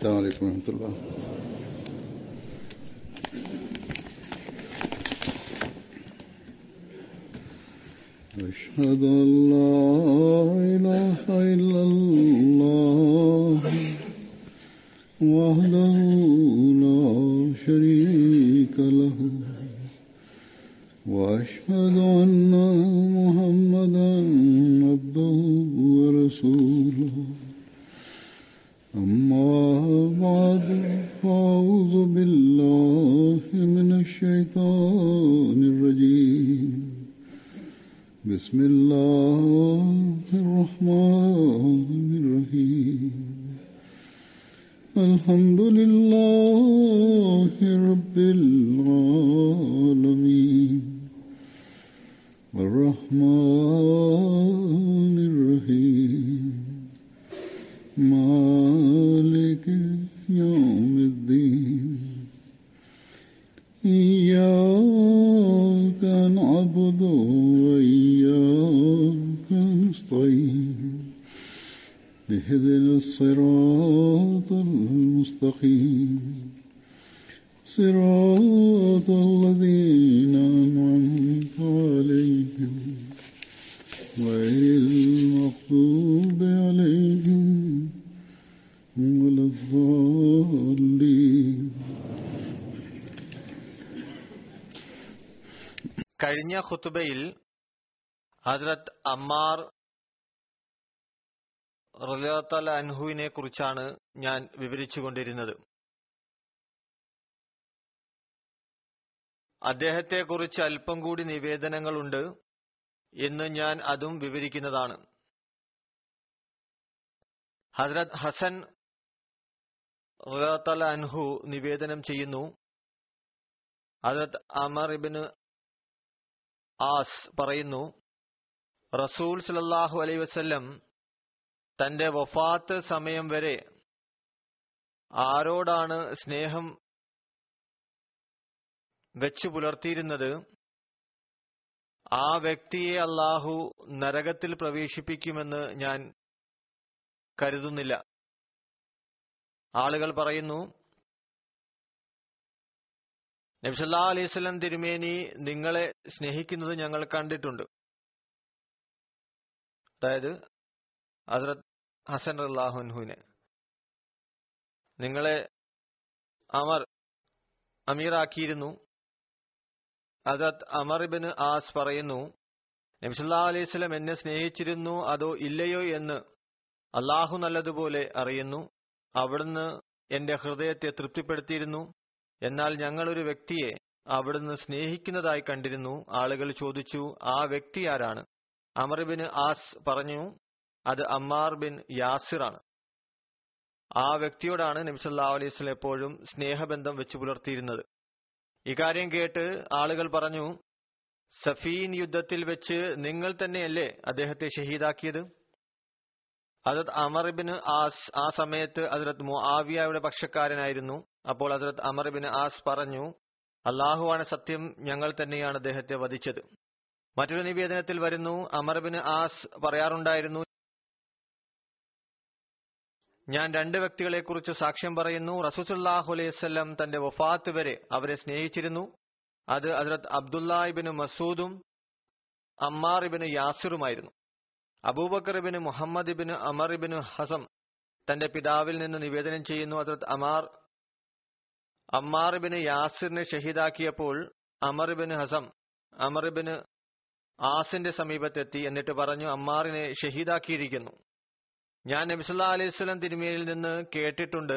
السلام عليكم ورحمة الله أشهد أن لا إله إلا الله وحده لا شريك له وأشهد أن محمدا عبده ورسوله أما بعد فأعوذ بالله من الشيطان الرجيم بسم الله الرحمن الرحيم الحمد لله رب العالمين الرحمن الرحيم مالك يوم الدين إياك نعبد وإياك نستعين اهدنا الصراط المستقيم صراط الذين أنعمت عليهم غير المغضوب عليهم ولا الضالين കഴിഞ്ഞ ഖുത്തുബയിൽ ഹസ്രത്ത് അമ്മാർ റലിയത്തല അൻഹുവിനെ കുറിച്ചാണ് ഞാൻ വിവരിച്ചുകൊണ്ടിരുന്നത് അദ്ദേഹത്തെക്കുറിച്ച് അല്പം കൂടി നിവേദനങ്ങളുണ്ട് എന്ന് ഞാൻ അതും വിവരിക്കുന്നതാണ് ഹസ്രത് ഹസൻ റലിയത്തല അൻഹു നിവേദനം ചെയ്യുന്നു ഹസ്രത് അമർ ഇബിന് ആസ് പറയുന്നു റസൂൽ സലല്ലാഹു അലൈ വസ്ല്ലം തന്റെ വഫാത്ത് സമയം വരെ ആരോടാണ് സ്നേഹം വെച്ചു പുലർത്തിയിരുന്നത് ആ വ്യക്തിയെ അള്ളാഹു നരകത്തിൽ പ്രവേശിപ്പിക്കുമെന്ന് ഞാൻ കരുതുന്നില്ല ആളുകൾ പറയുന്നു നബ്സല്ലാ അലൈവല്ലം തിരുമേനി നിങ്ങളെ സ്നേഹിക്കുന്നത് ഞങ്ങൾ കണ്ടിട്ടുണ്ട് അതായത് ഹസ്രത് ഹസൻ അള്ളാഹുൻഹുവിനെ നിങ്ങളെ അമർ അമീറാക്കിയിരുന്നു ഹസ്രത് അമർ ഇബിന് ആസ് പറയുന്നു നബ്സല്ലാ അലൈവല്ലം എന്നെ സ്നേഹിച്ചിരുന്നു അതോ ഇല്ലയോ എന്ന് അള്ളാഹു നല്ലതുപോലെ അറിയുന്നു അവിടുന്ന് എന്റെ ഹൃദയത്തെ തൃപ്തിപ്പെടുത്തിയിരുന്നു എന്നാൽ ഞങ്ങളൊരു വ്യക്തിയെ അവിടുന്ന് സ്നേഹിക്കുന്നതായി കണ്ടിരുന്നു ആളുകൾ ചോദിച്ചു ആ വ്യക്തി ആരാണ് അമർ ബിൻ ആസ് പറഞ്ഞു അത് അമ്മാർ ബിൻ യാസിറാണ് ആ വ്യക്തിയോടാണ് നബ്സല്ലാ അലൈഹി സ്വലം എപ്പോഴും സ്നേഹബന്ധം വെച്ചു പുലർത്തിയിരുന്നത് ഇക്കാര്യം കേട്ട് ആളുകൾ പറഞ്ഞു സഫീൻ യുദ്ധത്തിൽ വെച്ച് നിങ്ങൾ തന്നെയല്ലേ അദ്ദേഹത്തെ ഷഹീദാക്കിയത് ഹസരത് അമർ ബിൻ ആസ് ആ സമയത്ത് ഹസരത് മുആവിയയുടെ പക്ഷക്കാരനായിരുന്നു അപ്പോൾ ഹസരത് അമർ ബിൻ ആസ് പറഞ്ഞു അള്ളാഹുവാണ് സത്യം ഞങ്ങൾ തന്നെയാണ് അദ്ദേഹത്തെ വധിച്ചത് മറ്റൊരു നിവേദനത്തിൽ വരുന്നു അമർ ബിൻ ആസ് പറയാറുണ്ടായിരുന്നു ഞാൻ രണ്ട് വ്യക്തികളെ കുറിച്ച് സാക്ഷ്യം പറയുന്നു റസൂസുല്ലാഹു അലൈവല്ലം തന്റെ വഫാത്ത് വരെ അവരെ സ്നേഹിച്ചിരുന്നു അത് ഹസരത് അബ്ദുല്ലാഹിബിന് മസൂദും അമ്മാർ ഇബിന് യാസിറുമായിരുന്നു അബൂബക്കർ ഇബിന് മുഹമ്മദ് ഇബിന് അമർ ഇബിന് ഹസം തന്റെ പിതാവിൽ നിന്ന് നിവേദനം ചെയ്യുന്നു ഹസരത് അമാർ അമ്മാർ ഇബിന് യാസിറിനെ ഷഹീദാക്കിയപ്പോൾ അമർ ഇബിന് ഹസം അമർ ഇബിന് ആസിന്റെ സമീപത്തെത്തി എന്നിട്ട് പറഞ്ഞു അമ്മാറിനെ ഷഹീദാക്കിയിരിക്കുന്നു ഞാൻ നബിസുല്ലാ അലൈഹി സ്വലം തിരുമേനിൽ നിന്ന് കേട്ടിട്ടുണ്ട്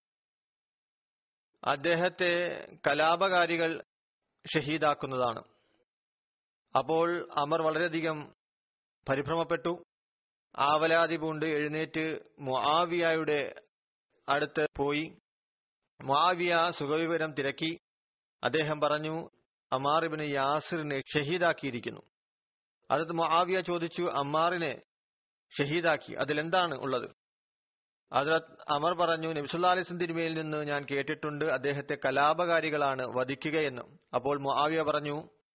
അദ്ദേഹത്തെ കലാപകാരികൾ ഷഹീദാക്കുന്നതാണ് അപ്പോൾ അമർ വളരെയധികം പരിഭ്രമപ്പെട്ടു ആവലാതി പൂണ്ട് എഴുന്നേറ്റ് മുആവിയായുടെ അടുത്ത് പോയി മുആവിയ സുഖവിവരം തിരക്കി അദ്ദേഹം പറഞ്ഞു അമാറിബിന് യാസിറിനെ ഷഹീദാക്കിയിരിക്കുന്നു അതത് മുആവിയ ചോദിച്ചു അമ്മാറിനെ ഷഹീദാക്കി അതിലെന്താണ് ഉള്ളത് ഹസ്രത് അമർ പറഞ്ഞു നബ്സുല്ലാ അലിസ്ലം തിരുമയിൽ നിന്ന് ഞാൻ കേട്ടിട്ടുണ്ട് അദ്ദേഹത്തെ കലാപകാരികളാണ് വധിക്കുകയെന്ന് അപ്പോൾ മുആവിയ പറഞ്ഞു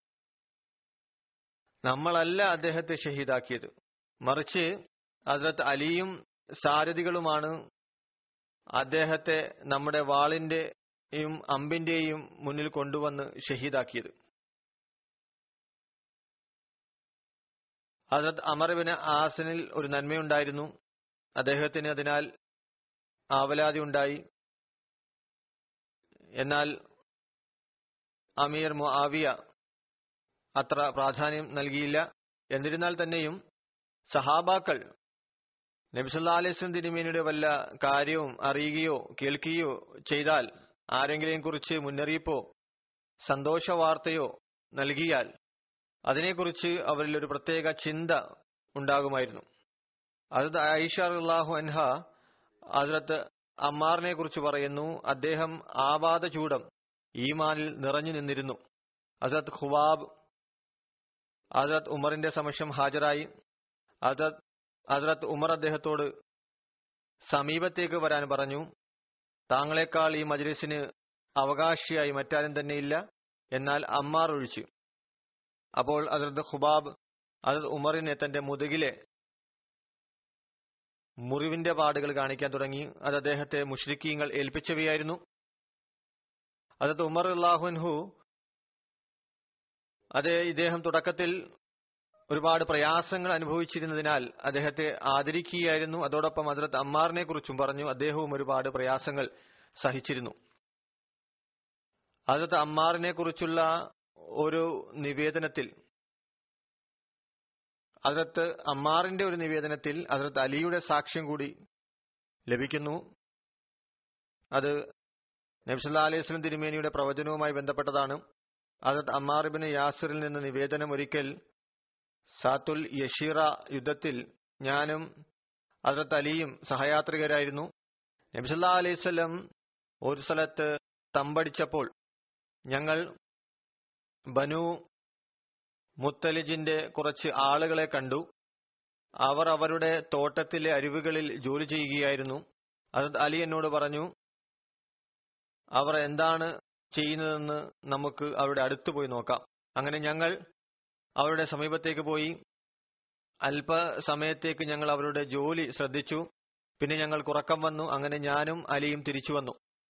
നമ്മളല്ല അദ്ദേഹത്തെ ഷഹീദാക്കിയത് മറിച്ച് ഹസ്രത്ത് അലിയും സാരഥികളുമാണ് അദ്ദേഹത്തെ നമ്മുടെ വാളിന്റെയും അമ്പിന്റെയും മുന്നിൽ കൊണ്ടുവന്ന് ഷഹീദാക്കിയത് ഹസരത് അമർബിന് ആസനിൽ ഒരു നന്മയുണ്ടായിരുന്നു അദ്ദേഹത്തിന് അതിനാൽ ആവലാതി ഉണ്ടായി എന്നാൽ അമീർ മുആവിയ അത്ര പ്രാധാന്യം നൽകിയില്ല എന്നിരുന്നാൽ തന്നെയും സഹാബാക്കൾ നബിസല്ലാ അലൈസ്ലം തിരുമേനിയുടെ വല്ല കാര്യവും അറിയുകയോ കേൾക്കുകയോ ചെയ്താൽ ആരെങ്കിലും കുറിച്ച് മുന്നറിയിപ്പോ സന്തോഷ വാർത്തയോ നൽകിയാൽ അതിനെക്കുറിച്ച് അവരിൽ ഒരു പ്രത്യേക ചിന്ത ഉണ്ടാകുമായിരുന്നു അത് ഐഷ അള്ളാഹു അൻഹ ഹസ്രത്ത് അമ്മാറിനെ കുറിച്ച് പറയുന്നു അദ്ദേഹം ആപാത ചൂടം ഈമാനിൽ നിറഞ്ഞു നിന്നിരുന്നു ഹസ്രത് ഖുവാബ് ഹസ്രത് ഉമറിന്റെ സമക്ഷം ഹാജരായി ഹസ്രത് ഹസ്രത്ത് ഉമർ അദ്ദേഹത്തോട് സമീപത്തേക്ക് വരാൻ പറഞ്ഞു താങ്കളെക്കാൾ ഈ മജ്ലിസിന് അവകാശിയായി മറ്റാരും തന്നെയില്ല എന്നാൽ അമ്മാർ ഒഴിച്ചു അപ്പോൾ ഹസ്രത്ത് ഖുബാബ് ഹസ്രത്ത് ഉമറിനെ തന്റെ മുതുകിലെ മുറിവിന്റെ പാടുകൾ കാണിക്കാൻ തുടങ്ങി അത് അദ്ദേഹത്തെ മുഷ്രിക്കീങ്ങൾ ഏൽപ്പിച്ചവയായിരുന്നു അതത് ഉമർ അള്ളാഹുൻഹു അത് ഇദ്ദേഹം തുടക്കത്തിൽ ഒരുപാട് പ്രയാസങ്ങൾ അനുഭവിച്ചിരുന്നതിനാൽ അദ്ദേഹത്തെ ആദരിക്കുകയായിരുന്നു അതോടൊപ്പം ഹസ്രത്ത് അമ്മാറിനെ കുറിച്ചും പറഞ്ഞു അദ്ദേഹവും ഒരുപാട് പ്രയാസങ്ങൾ സഹിച്ചിരുന്നു ഹസ്രത്ത് അമ്മാറിനെ കുറിച്ചുള്ള ഒരു നിവേദനത്തിൽ ഹസ്രത്ത് അമ്മാറിന്റെ ഒരു നിവേദനത്തിൽ ഹസ്രത്ത് അലിയുടെ സാക്ഷ്യം കൂടി ലഭിക്കുന്നു അത് നബ്സല്ലാ അലൈഹി സ്വലം തിരുമേനിയുടെ പ്രവചനവുമായി ബന്ധപ്പെട്ടതാണ് ഹസ്രത്ത് അമ്മാറിബിന് യാസിറിൽ നിന്ന് നിവേദനം ഒരിക്കൽ സാത്തുൽ യഷീറ യുദ്ധത്തിൽ ഞാനും ഹസ്രത്ത് അലിയും സഹയാത്രികരായിരുന്നു നബ്സല്ലാ അലൈഹി സ്വലം ഒരു സ്ഥലത്ത് തമ്പടിച്ചപ്പോൾ ഞങ്ങൾ ബനു മുത്തലിജിന്റെ കുറച്ച് ആളുകളെ കണ്ടു അവർ അവരുടെ തോട്ടത്തിലെ അരുവികളിൽ ജോലി ചെയ്യുകയായിരുന്നു അത് അലി എന്നോട് പറഞ്ഞു അവർ എന്താണ് ചെയ്യുന്നതെന്ന് നമുക്ക് അവരുടെ അടുത്ത് പോയി നോക്കാം അങ്ങനെ ഞങ്ങൾ അവരുടെ സമീപത്തേക്ക് പോയി അല്പസമയത്തേക്ക് ഞങ്ങൾ അവരുടെ ജോലി ശ്രദ്ധിച്ചു പിന്നെ ഞങ്ങൾ കുറക്കം വന്നു അങ്ങനെ ഞാനും അലിയും തിരിച്ചു വന്നു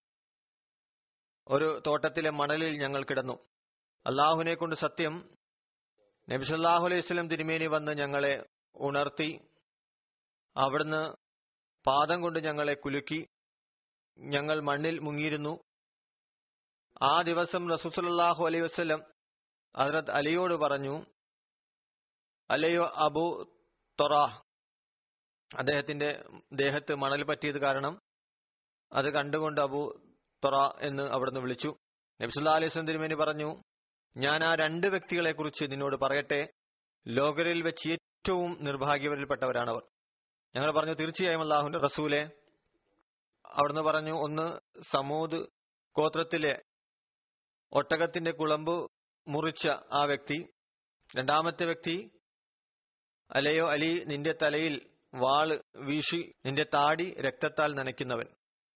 ഒരു തോട്ടത്തിലെ മണലിൽ ഞങ്ങൾ കിടന്നു അള്ളാഹുവിനെ കൊണ്ട് സത്യം നബിസല്ലാഹു അലൈഹി സ്വലം തിരുമേനി വന്ന് ഞങ്ങളെ ഉണർത്തി അവിടുന്ന് പാദം കൊണ്ട് ഞങ്ങളെ കുലുക്കി ഞങ്ങൾ മണ്ണിൽ മുങ്ങിയിരുന്നു ആ ദിവസം റസൂസലാഹു അലൈഹി വസ്ലം ഹസ്രത് അലിയോട് പറഞ്ഞു അലയോ അബു തൊറ അദ്ദേഹത്തിന്റെ ദേഹത്ത് മണൽ പറ്റിയത് കാരണം അത് കണ്ടുകൊണ്ട് അബു തൊറ എന്ന് അവിടുന്ന് വിളിച്ചു നബ്സുല്ലാ അലൈഹി സ്വലം തിരുമേനി പറഞ്ഞു ഞാൻ ആ രണ്ട് വ്യക്തികളെ കുറിച്ച് നിന്നോട് പറയട്ടെ ലോകരിൽ വെച്ച് ഏറ്റവും നിർഭാഗ്യവരിൽപ്പെട്ടവരാണവർ ഞങ്ങൾ പറഞ്ഞു തീർച്ചയായും അള്ളാഹുന്റെ റസൂലെ അവിടുന്ന് പറഞ്ഞു ഒന്ന് സമൂത് ഗോത്രത്തിലെ ഒട്ടകത്തിന്റെ കുളമ്പ് മുറിച്ച ആ വ്യക്തി രണ്ടാമത്തെ വ്യക്തി അലയോ അലി നിന്റെ തലയിൽ വാള് വീശി നിന്റെ താടി രക്തത്താൽ നനയ്ക്കുന്നവൻ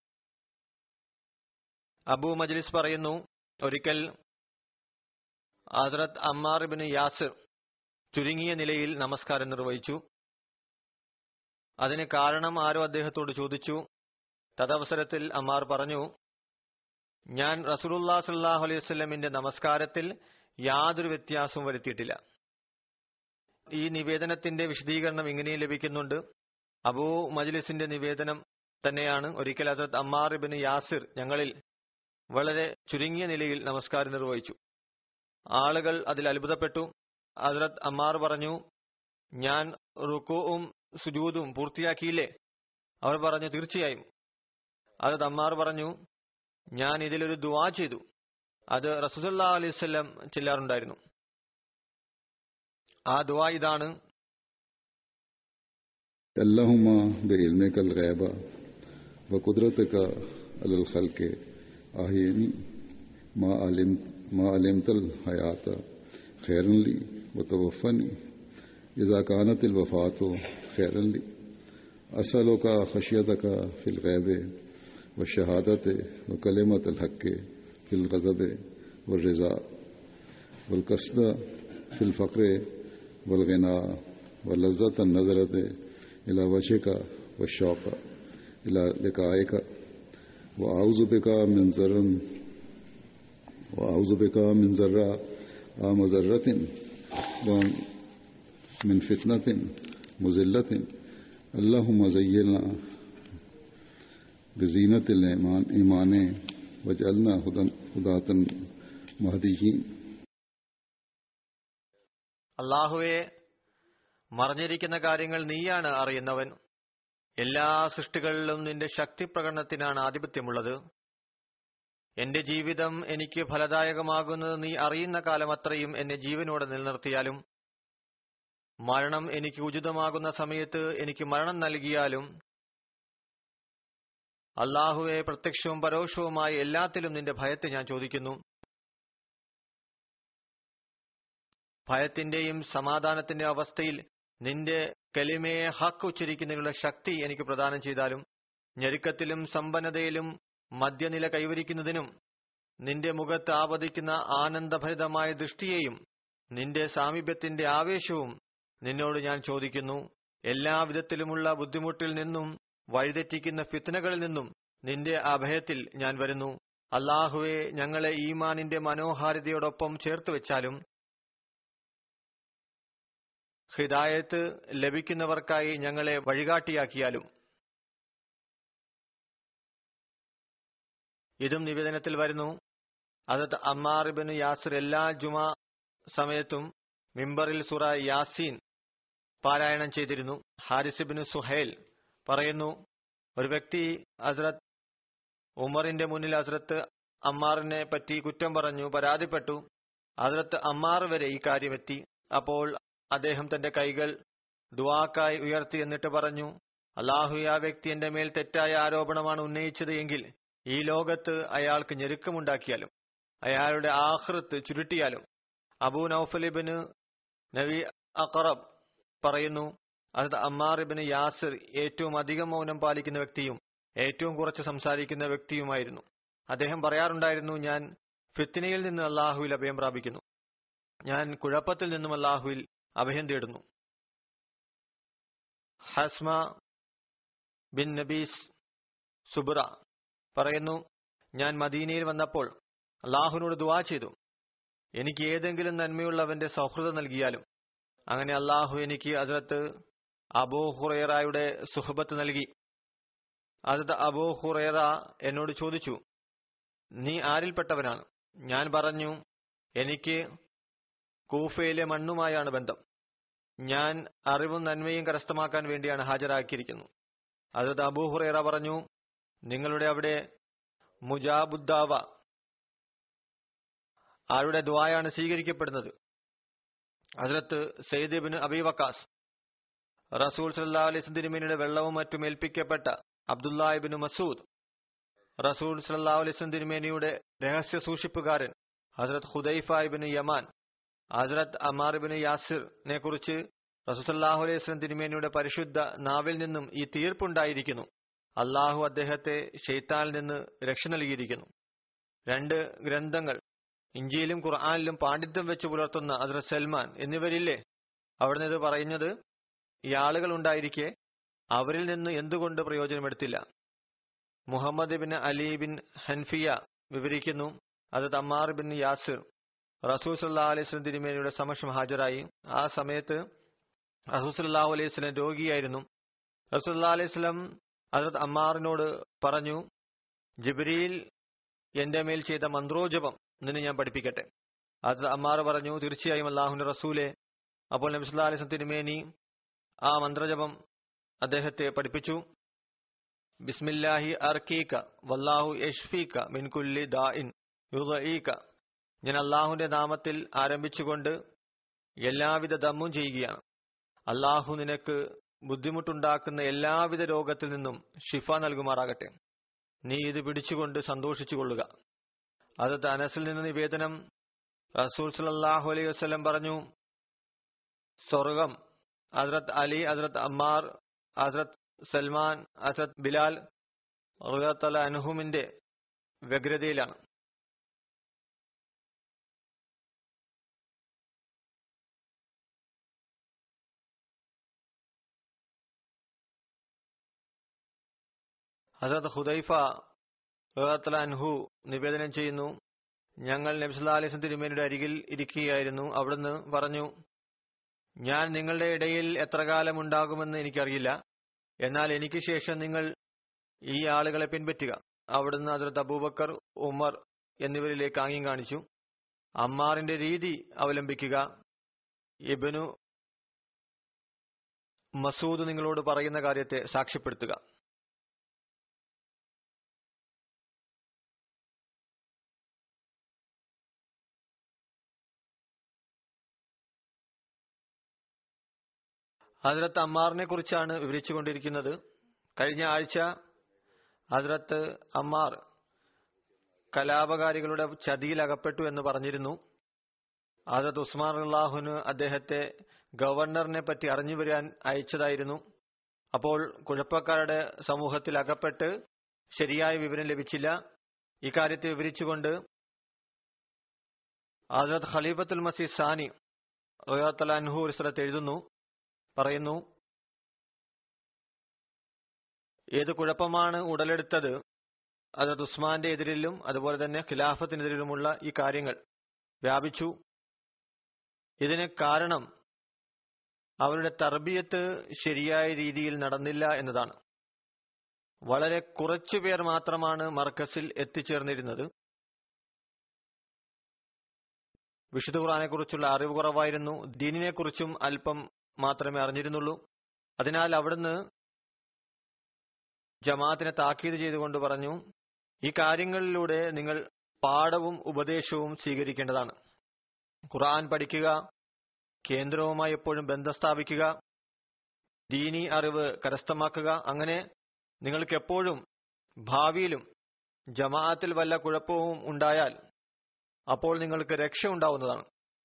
അബു മജ്ലിസ് പറയുന്നു ഒരിക്കൽ ഹസ്രത് അമ്മാർ ബിൻ യാസിർ ചുരുങ്ങിയ നിലയിൽ നമസ്കാരം നിർവഹിച്ചു അതിന് കാരണം ആരോ അദ്ദേഹത്തോട് ചോദിച്ചു തദവസരത്തിൽ അമ്മാർ പറഞ്ഞു ഞാൻ റസൂലുല്ലാ സല്ലാഹു അലൈഹി വസ്ലമിന്റെ നമസ്കാരത്തിൽ യാതൊരു വ്യത്യാസവും വരുത്തിയിട്ടില്ല ഈ നിവേദനത്തിന്റെ വിശദീകരണം ഇങ്ങനെയും ലഭിക്കുന്നുണ്ട് അബൂ മജ്ലിസിന്റെ നിവേദനം തന്നെയാണ് ഒരിക്കൽ ഹസരത് അമ്മാർ ഇബിൻ യാസിർ ഞങ്ങളിൽ വളരെ ചുരുങ്ങിയ നിലയിൽ നമസ്കാരം നിർവഹിച്ചു ആളുകൾ അതിൽ അത്ഭുതപ്പെട്ടു ഹസരത് അമ്മാർ പറഞ്ഞു ഞാൻ റുക്കുവും സുജൂതും പൂർത്തിയാക്കിയില്ലേ അവർ പറഞ്ഞു തീർച്ചയായും ഹസരത് അമ്മാർ പറഞ്ഞു ഞാൻ ഇതിലൊരു ദുവാ ചെയ്തു അത് റസൂസല്ലാ അലൈവല്ലം ചെല്ലാറുണ്ടായിരുന്നു ആ ദുവാ ഇതാണ് اللهم بعلمك الغيب وقدرتك على الخلق أحيني ما علمت ما علمت الحياة خيرا لي وتوفني إذا كانت الوفاة خيرا لي أسألك خشيتك في الغيب والشهادة وكلمة الحق في الغضب والرضا والقصد في الفقر والغنى ولذة النظرة إلى وجهك والشوق إلى لقائك وأعوذ بك من ذر وأعوذ بك من ذرة مذرة ومن فتنة مزلة اللهم زينا بزينة الإيمان إيمان واجعلنا هداة مهديين അള്ളാഹുവെ മറഞ്ഞിരിക്കുന്ന കാര്യങ്ങൾ നീയാണ് അറിയുന്നവൻ എല്ലാ സൃഷ്ടികളിലും നിന്റെ ശക്തി പ്രകടനത്തിനാണ് ആധിപത്യമുള്ളത് എന്റെ ജീവിതം എനിക്ക് ഫലദായകമാകുന്നത് നീ അറിയുന്ന കാലം അത്രയും എന്നെ ജീവനോടെ നിലനിർത്തിയാലും മരണം എനിക്ക് ഉചിതമാകുന്ന സമയത്ത് എനിക്ക് മരണം നൽകിയാലും അള്ളാഹുവെ പ്രത്യക്ഷവും പരോക്ഷവുമായ എല്ലാത്തിലും നിന്റെ ഭയത്തെ ഞാൻ ചോദിക്കുന്നു ഭയത്തിന്റെയും സമാധാനത്തിന്റെ അവസ്ഥയിൽ നിന്റെ കലിമയെ ഹക്ക് ഉച്ചരിക്കുന്നതിനുള്ള ശക്തി എനിക്ക് പ്രദാനം ചെയ്താലും ഞെരുക്കത്തിലും സമ്പന്നതയിലും മധ്യനില കൈവരിക്കുന്നതിനും നിന്റെ മുഖത്ത് ആവദിക്കുന്ന ആനന്ദഭരിതമായ ദൃഷ്ടിയെയും നിന്റെ സാമീപ്യത്തിന്റെ ആവേശവും നിന്നോട് ഞാൻ ചോദിക്കുന്നു എല്ലാവിധത്തിലുമുള്ള ബുദ്ധിമുട്ടിൽ നിന്നും വഴിതെറ്റിക്കുന്ന ഫിത്തനകളിൽ നിന്നും നിന്റെ അഭയത്തിൽ ഞാൻ വരുന്നു അള്ളാഹുവെ ഞങ്ങളെ ഈമാനിന്റെ മനോഹാരിതയോടൊപ്പം ചേർത്ത് വെച്ചാലും ഹിദായത്ത് ലഭിക്കുന്നവർക്കായി ഞങ്ങളെ വഴികാട്ടിയാക്കിയാലും ഇതും നിവേദനത്തിൽ വരുന്നു അതത് അമ്മാറിബിന് യാസിർ എല്ലാ ജുമാ സമയത്തും മിമ്പറിൽ സുറ യാസീൻ പാരായണം ചെയ്തിരുന്നു ഹാരിസിബിന് സുഹൈൽ പറയുന്നു ഒരു വ്യക്തി ഹസ്രത്ത് ഉമറിന്റെ മുന്നിൽ ഹസ്രത്ത് അമ്മാറിനെ പറ്റി കുറ്റം പറഞ്ഞു പരാതിപ്പെട്ടു ഹസ്രത്ത് അമ്മാർ വരെ ഈ കാര്യമെത്തി അപ്പോൾ അദ്ദേഹം തന്റെ കൈകൾ ദുവാക്കായി ഉയർത്തി എന്നിട്ട് പറഞ്ഞു അള്ളാഹു ആ വ്യക്തി എന്റെ മേൽ തെറ്റായ ആരോപണമാണ് ഉന്നയിച്ചത് എങ്കിൽ ഈ ലോകത്ത് അയാൾക്ക് ഞെരുക്കമുണ്ടാക്കിയാലും അയാളുടെ ആഹൃത്ത് ചുരുട്ടിയാലും അബൂ നൌഫലിബിന് നബി അഖറബ് പറയുന്നു അത് അമ്മാറിബിന് യാസിർ ഏറ്റവും അധികം മൗനം പാലിക്കുന്ന വ്യക്തിയും ഏറ്റവും കുറച്ച് സംസാരിക്കുന്ന വ്യക്തിയുമായിരുന്നു അദ്ദേഹം പറയാറുണ്ടായിരുന്നു ഞാൻ ഫിത്തിനയിൽ നിന്ന് അള്ളാഹുവിൽ അഭയം പ്രാപിക്കുന്നു ഞാൻ കുഴപ്പത്തിൽ നിന്നും അള്ളാഹുവിൽ അഭയം തേടുന്നു ഹസ്മ ബിൻ നബീസ് സുബ്ര പറയുന്നു ഞാൻ മദീനയിൽ വന്നപ്പോൾ അള്ളാഹുവിനോട് ദുവാ ചെയ്തു എനിക്ക് ഏതെങ്കിലും നന്മയുള്ളവന്റെ സൗഹൃദം നൽകിയാലും അങ്ങനെ അള്ളാഹു എനിക്ക് അതിലത്ത് അബൂ ഹുറേറയുടെ സുഹബത്ത് നൽകി അതിലത്ത് അബൂ ഹുറേറ എന്നോട് ചോദിച്ചു നീ ആരിൽപ്പെട്ടവനാണ് ഞാൻ പറഞ്ഞു എനിക്ക് കൂഫയിലെ മണ്ണുമായാണ് ബന്ധം ഞാൻ അറിവും നന്മയും കരസ്ഥമാക്കാൻ വേണ്ടിയാണ് ഹാജരാക്കിയിരിക്കുന്നു അതിലത്ത് അബൂ ഹുറേറ പറഞ്ഞു നിങ്ങളുടെ അവിടെ മുജാബുദ്ദാവ ആരുടെ ദ്വായാണ് സ്വീകരിക്കപ്പെടുന്നത് അതിലത്ത് സയ്യിദ്ബിന് അബീവക്കാസ് റസൂൽ സല്ലാ അലൈസ് തിരുമേനിയുടെ വെള്ളവും മറ്റും ഏൽപ്പിക്കപ്പെട്ട അബ്ദുല്ലാഹിബിന് മസൂദ് റസൂൽ സല്ലാ അലൈസ് തിരുമേനിയുടെ രഹസ്യ സൂക്ഷിപ്പുകാരൻ ഹസ്രത് ഹുദൈഫായിബിന് യമാൻ ഹസ്രത് അമാറിബിന് യാസിറിനെ കുറിച്ച് റസൂസല്ലാഹു അലൈഹി സ്വലം തിരുമേനിയുടെ പരിശുദ്ധ നാവിൽ നിന്നും ഈ തീർപ്പുണ്ടായിരിക്കുന്നു അള്ളാഹു അദ്ദേഹത്തെ ഷെയ്ത്താനിൽ നിന്ന് രക്ഷ നൽകിയിരിക്കുന്നു രണ്ട് ഗ്രന്ഥങ്ങൾ ഇഞ്ചിയിലും ഖുർആാനിലും പാണ്ഡിത്യം വെച്ച് പുലർത്തുന്ന ഹസ്രത് സൽമാൻ എന്നിവരില്ലേ അവിടുന്ന് ഇത് പറയുന്നത് ഈ ആളുകൾ ഉണ്ടായിരിക്കെ അവരിൽ നിന്ന് എന്തുകൊണ്ട് പ്രയോജനമെടുത്തില്ല മുഹമ്മദ് ബിൻ അലി ബിൻ ഹൻഫിയ വിവരിക്കുന്നു അത് തമ്മാർ ബിൻ യാസിർ റസൂൽ സല്ലാ അലൈഹി തിരുമേനിയുടെ സമക്ഷം ഹാജരായി ആ സമയത്ത് റസൂൽ സല്ലാഹു അലൈഹി സ്വലം രോഗിയായിരുന്നു റസൂൽ അലൈഹി സ്വലം ഹസരത് അമ്മാറിനോട് പറഞ്ഞു ജിബ്രീൽ എന്റെ മേൽ ചെയ്ത മന്ത്രോജപം നിന്നെ ഞാൻ പഠിപ്പിക്കട്ടെ അത് അമ്മാർ പറഞ്ഞു തീർച്ചയായും അള്ളാഹുന്റെ റസൂലെ അപ്പോൾ നബി സല്ലാ അലൈഹി തിരുമേനി ആ മന്ത്രജപം അദ്ദേഹത്തെ പഠിപ്പിച്ചു ബിസ്മില്ലാഹി അർക്കീക വല്ലാഹു യഷ്ഫീക മിൻകുല്ലി ദാഇൻ യുദഈക ഞാൻ അള്ളാഹുവിന്റെ നാമത്തിൽ ആരംഭിച്ചുകൊണ്ട് എല്ലാവിധ ദമ്മും ചെയ്യുകയാണ് അള്ളാഹു നിനക്ക് ബുദ്ധിമുട്ടുണ്ടാക്കുന്ന എല്ലാവിധ രോഗത്തിൽ നിന്നും ഷിഫ നൽകുമാറാകട്ടെ നീ ഇത് പിടിച്ചുകൊണ്ട് സന്തോഷിച്ചു കൊള്ളുക അത് അനസിൽ നിന്ന് നിവേദനം റസൂൽ സലാഹു അലൈഹി വസ്ലം പറഞ്ഞു സ്വർഗം ഹസ്രത് അലി ഹസ്രത് അമ്മാർ ഹസ്രത് സൽമാൻ ഹസ്രത് ബിലാൽ റുഹത്തല അൻഹുമിന്റെ വ്യഗ്രതയിലാണ് ഹസരത് ഹുദൈഫ റഹത്തല അൻഹു നിവേദനം ചെയ്യുന്നു ഞങ്ങൾ നബ്സല്ലാ അലൈസ് തിരുമേനിയുടെ അരികിൽ ഇരിക്കുകയായിരുന്നു അവിടുന്ന് പറഞ്ഞു ഞാൻ നിങ്ങളുടെ ഇടയിൽ എത്ര കാലം ഉണ്ടാകുമെന്ന് എനിക്കറിയില്ല എന്നാൽ എനിക്ക് ശേഷം നിങ്ങൾ ഈ ആളുകളെ പിൻപറ്റുക അവിടുന്ന് അതിർത്ത് അബൂബക്കർ ഉമർ എന്നിവരിലേക്ക് ആംഗ്യം കാണിച്ചു അമ്മാറിന്റെ രീതി അവലംബിക്കുക ഇബനു മസൂദ് നിങ്ങളോട് പറയുന്ന കാര്യത്തെ സാക്ഷ്യപ്പെടുത്തുക ഹസ്രത്ത് അമ്മാറിനെ കുറിച്ചാണ് വിവരിച്ചുകൊണ്ടിരിക്കുന്നത് കഴിഞ്ഞ ആഴ്ച ഹസ്രത്ത് അമ്മാർ കലാപകാരികളുടെ ചതിയിൽ അകപ്പെട്ടു എന്ന് പറഞ്ഞിരുന്നു ഹസരത്ത് ഉസ്മാൻ അള്ളാഹുന് അദ്ദേഹത്തെ ഗവർണറിനെ പറ്റി അറിഞ്ഞു വരാൻ അയച്ചതായിരുന്നു അപ്പോൾ കുഴപ്പക്കാരുടെ സമൂഹത്തിൽ അകപ്പെട്ട് ശരിയായ വിവരം ലഭിച്ചില്ല ഇക്കാര്യത്തെ വിവരിച്ചുകൊണ്ട് ഹസരത് ഖലീഫത്തുൽ മസീദ് സാനി റഹത്തലാൻഹു ഒരു സ്ഥലത്ത് എഴുതുന്നു പറയുന്നു ഏത് കുഴപ്പമാണ് ഉടലെടുത്തത് ഹസരത് ഉസ്മാന്റെ എതിരിലും അതുപോലെ തന്നെ ഖിലാഫത്തിനെതിരിലുമുള്ള ഈ കാര്യങ്ങൾ വ്യാപിച്ചു ഇതിന് കാരണം അവരുടെ തർബിയത്ത് ശരിയായ രീതിയിൽ നടന്നില്ല എന്നതാണ് വളരെ കുറച്ചു പേർ മാത്രമാണ് മർക്കസിൽ എത്തിച്ചേർന്നിരുന്നത് വിശുദ്ധ ഖുറാനെ കുറിച്ചുള്ള അറിവ് കുറവായിരുന്നു ദീനിനെ കുറിച്ചും അല്പം മാത്രമേ അറിഞ്ഞിരുന്നുള്ളൂ അതിനാൽ അവിടുന്ന് ജമാഅത്തിനെ താക്കീത് ചെയ്തുകൊണ്ട് പറഞ്ഞു ഈ കാര്യങ്ങളിലൂടെ നിങ്ങൾ പാഠവും ഉപദേശവും സ്വീകരിക്കേണ്ടതാണ് ഖുർആൻ പഠിക്കുക കേന്ദ്രവുമായി എപ്പോഴും ബന്ധം സ്ഥാപിക്കുക ദീനി അറിവ് കരസ്ഥമാക്കുക അങ്ങനെ നിങ്ങൾക്ക് എപ്പോഴും ഭാവിയിലും ജമാഅത്തിൽ വല്ല കുഴപ്പവും ഉണ്ടായാൽ അപ്പോൾ നിങ്ങൾക്ക് രക്ഷ ഉണ്ടാവുന്നതാണ്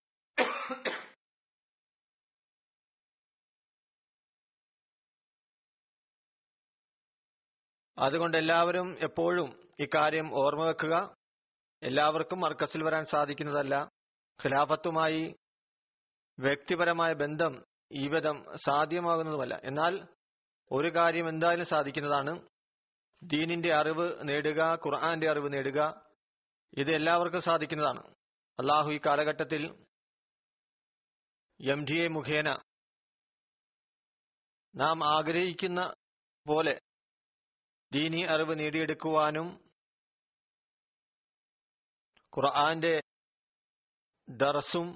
അതുകൊണ്ട് എല്ലാവരും എപ്പോഴും ഇക്കാര്യം ഓർമ്മ വെക്കുക എല്ലാവർക്കും മർക്കസിൽ വരാൻ സാധിക്കുന്നതല്ല ഖിലാഫത്തുമായി വ്യക്തിപരമായ ബന്ധം ഈ വിധം സാധ്യമാകുന്നതുമല്ല എന്നാൽ ഒരു കാര്യം എന്തായാലും സാധിക്കുന്നതാണ് ദീനിന്റെ അറിവ് നേടുക ഖുർആന്റെ അറിവ് നേടുക ഇത് എല്ലാവർക്കും സാധിക്കുന്നതാണ് അള്ളാഹു ഈ കാലഘട്ടത്തിൽ എം ഡി എ മുഖേന നാം ആഗ്രഹിക്കുന്ന പോലെ ദീനി അറിവ് നേടിയെടുക്കുവാനും ഖുർആന്റെ ദർസും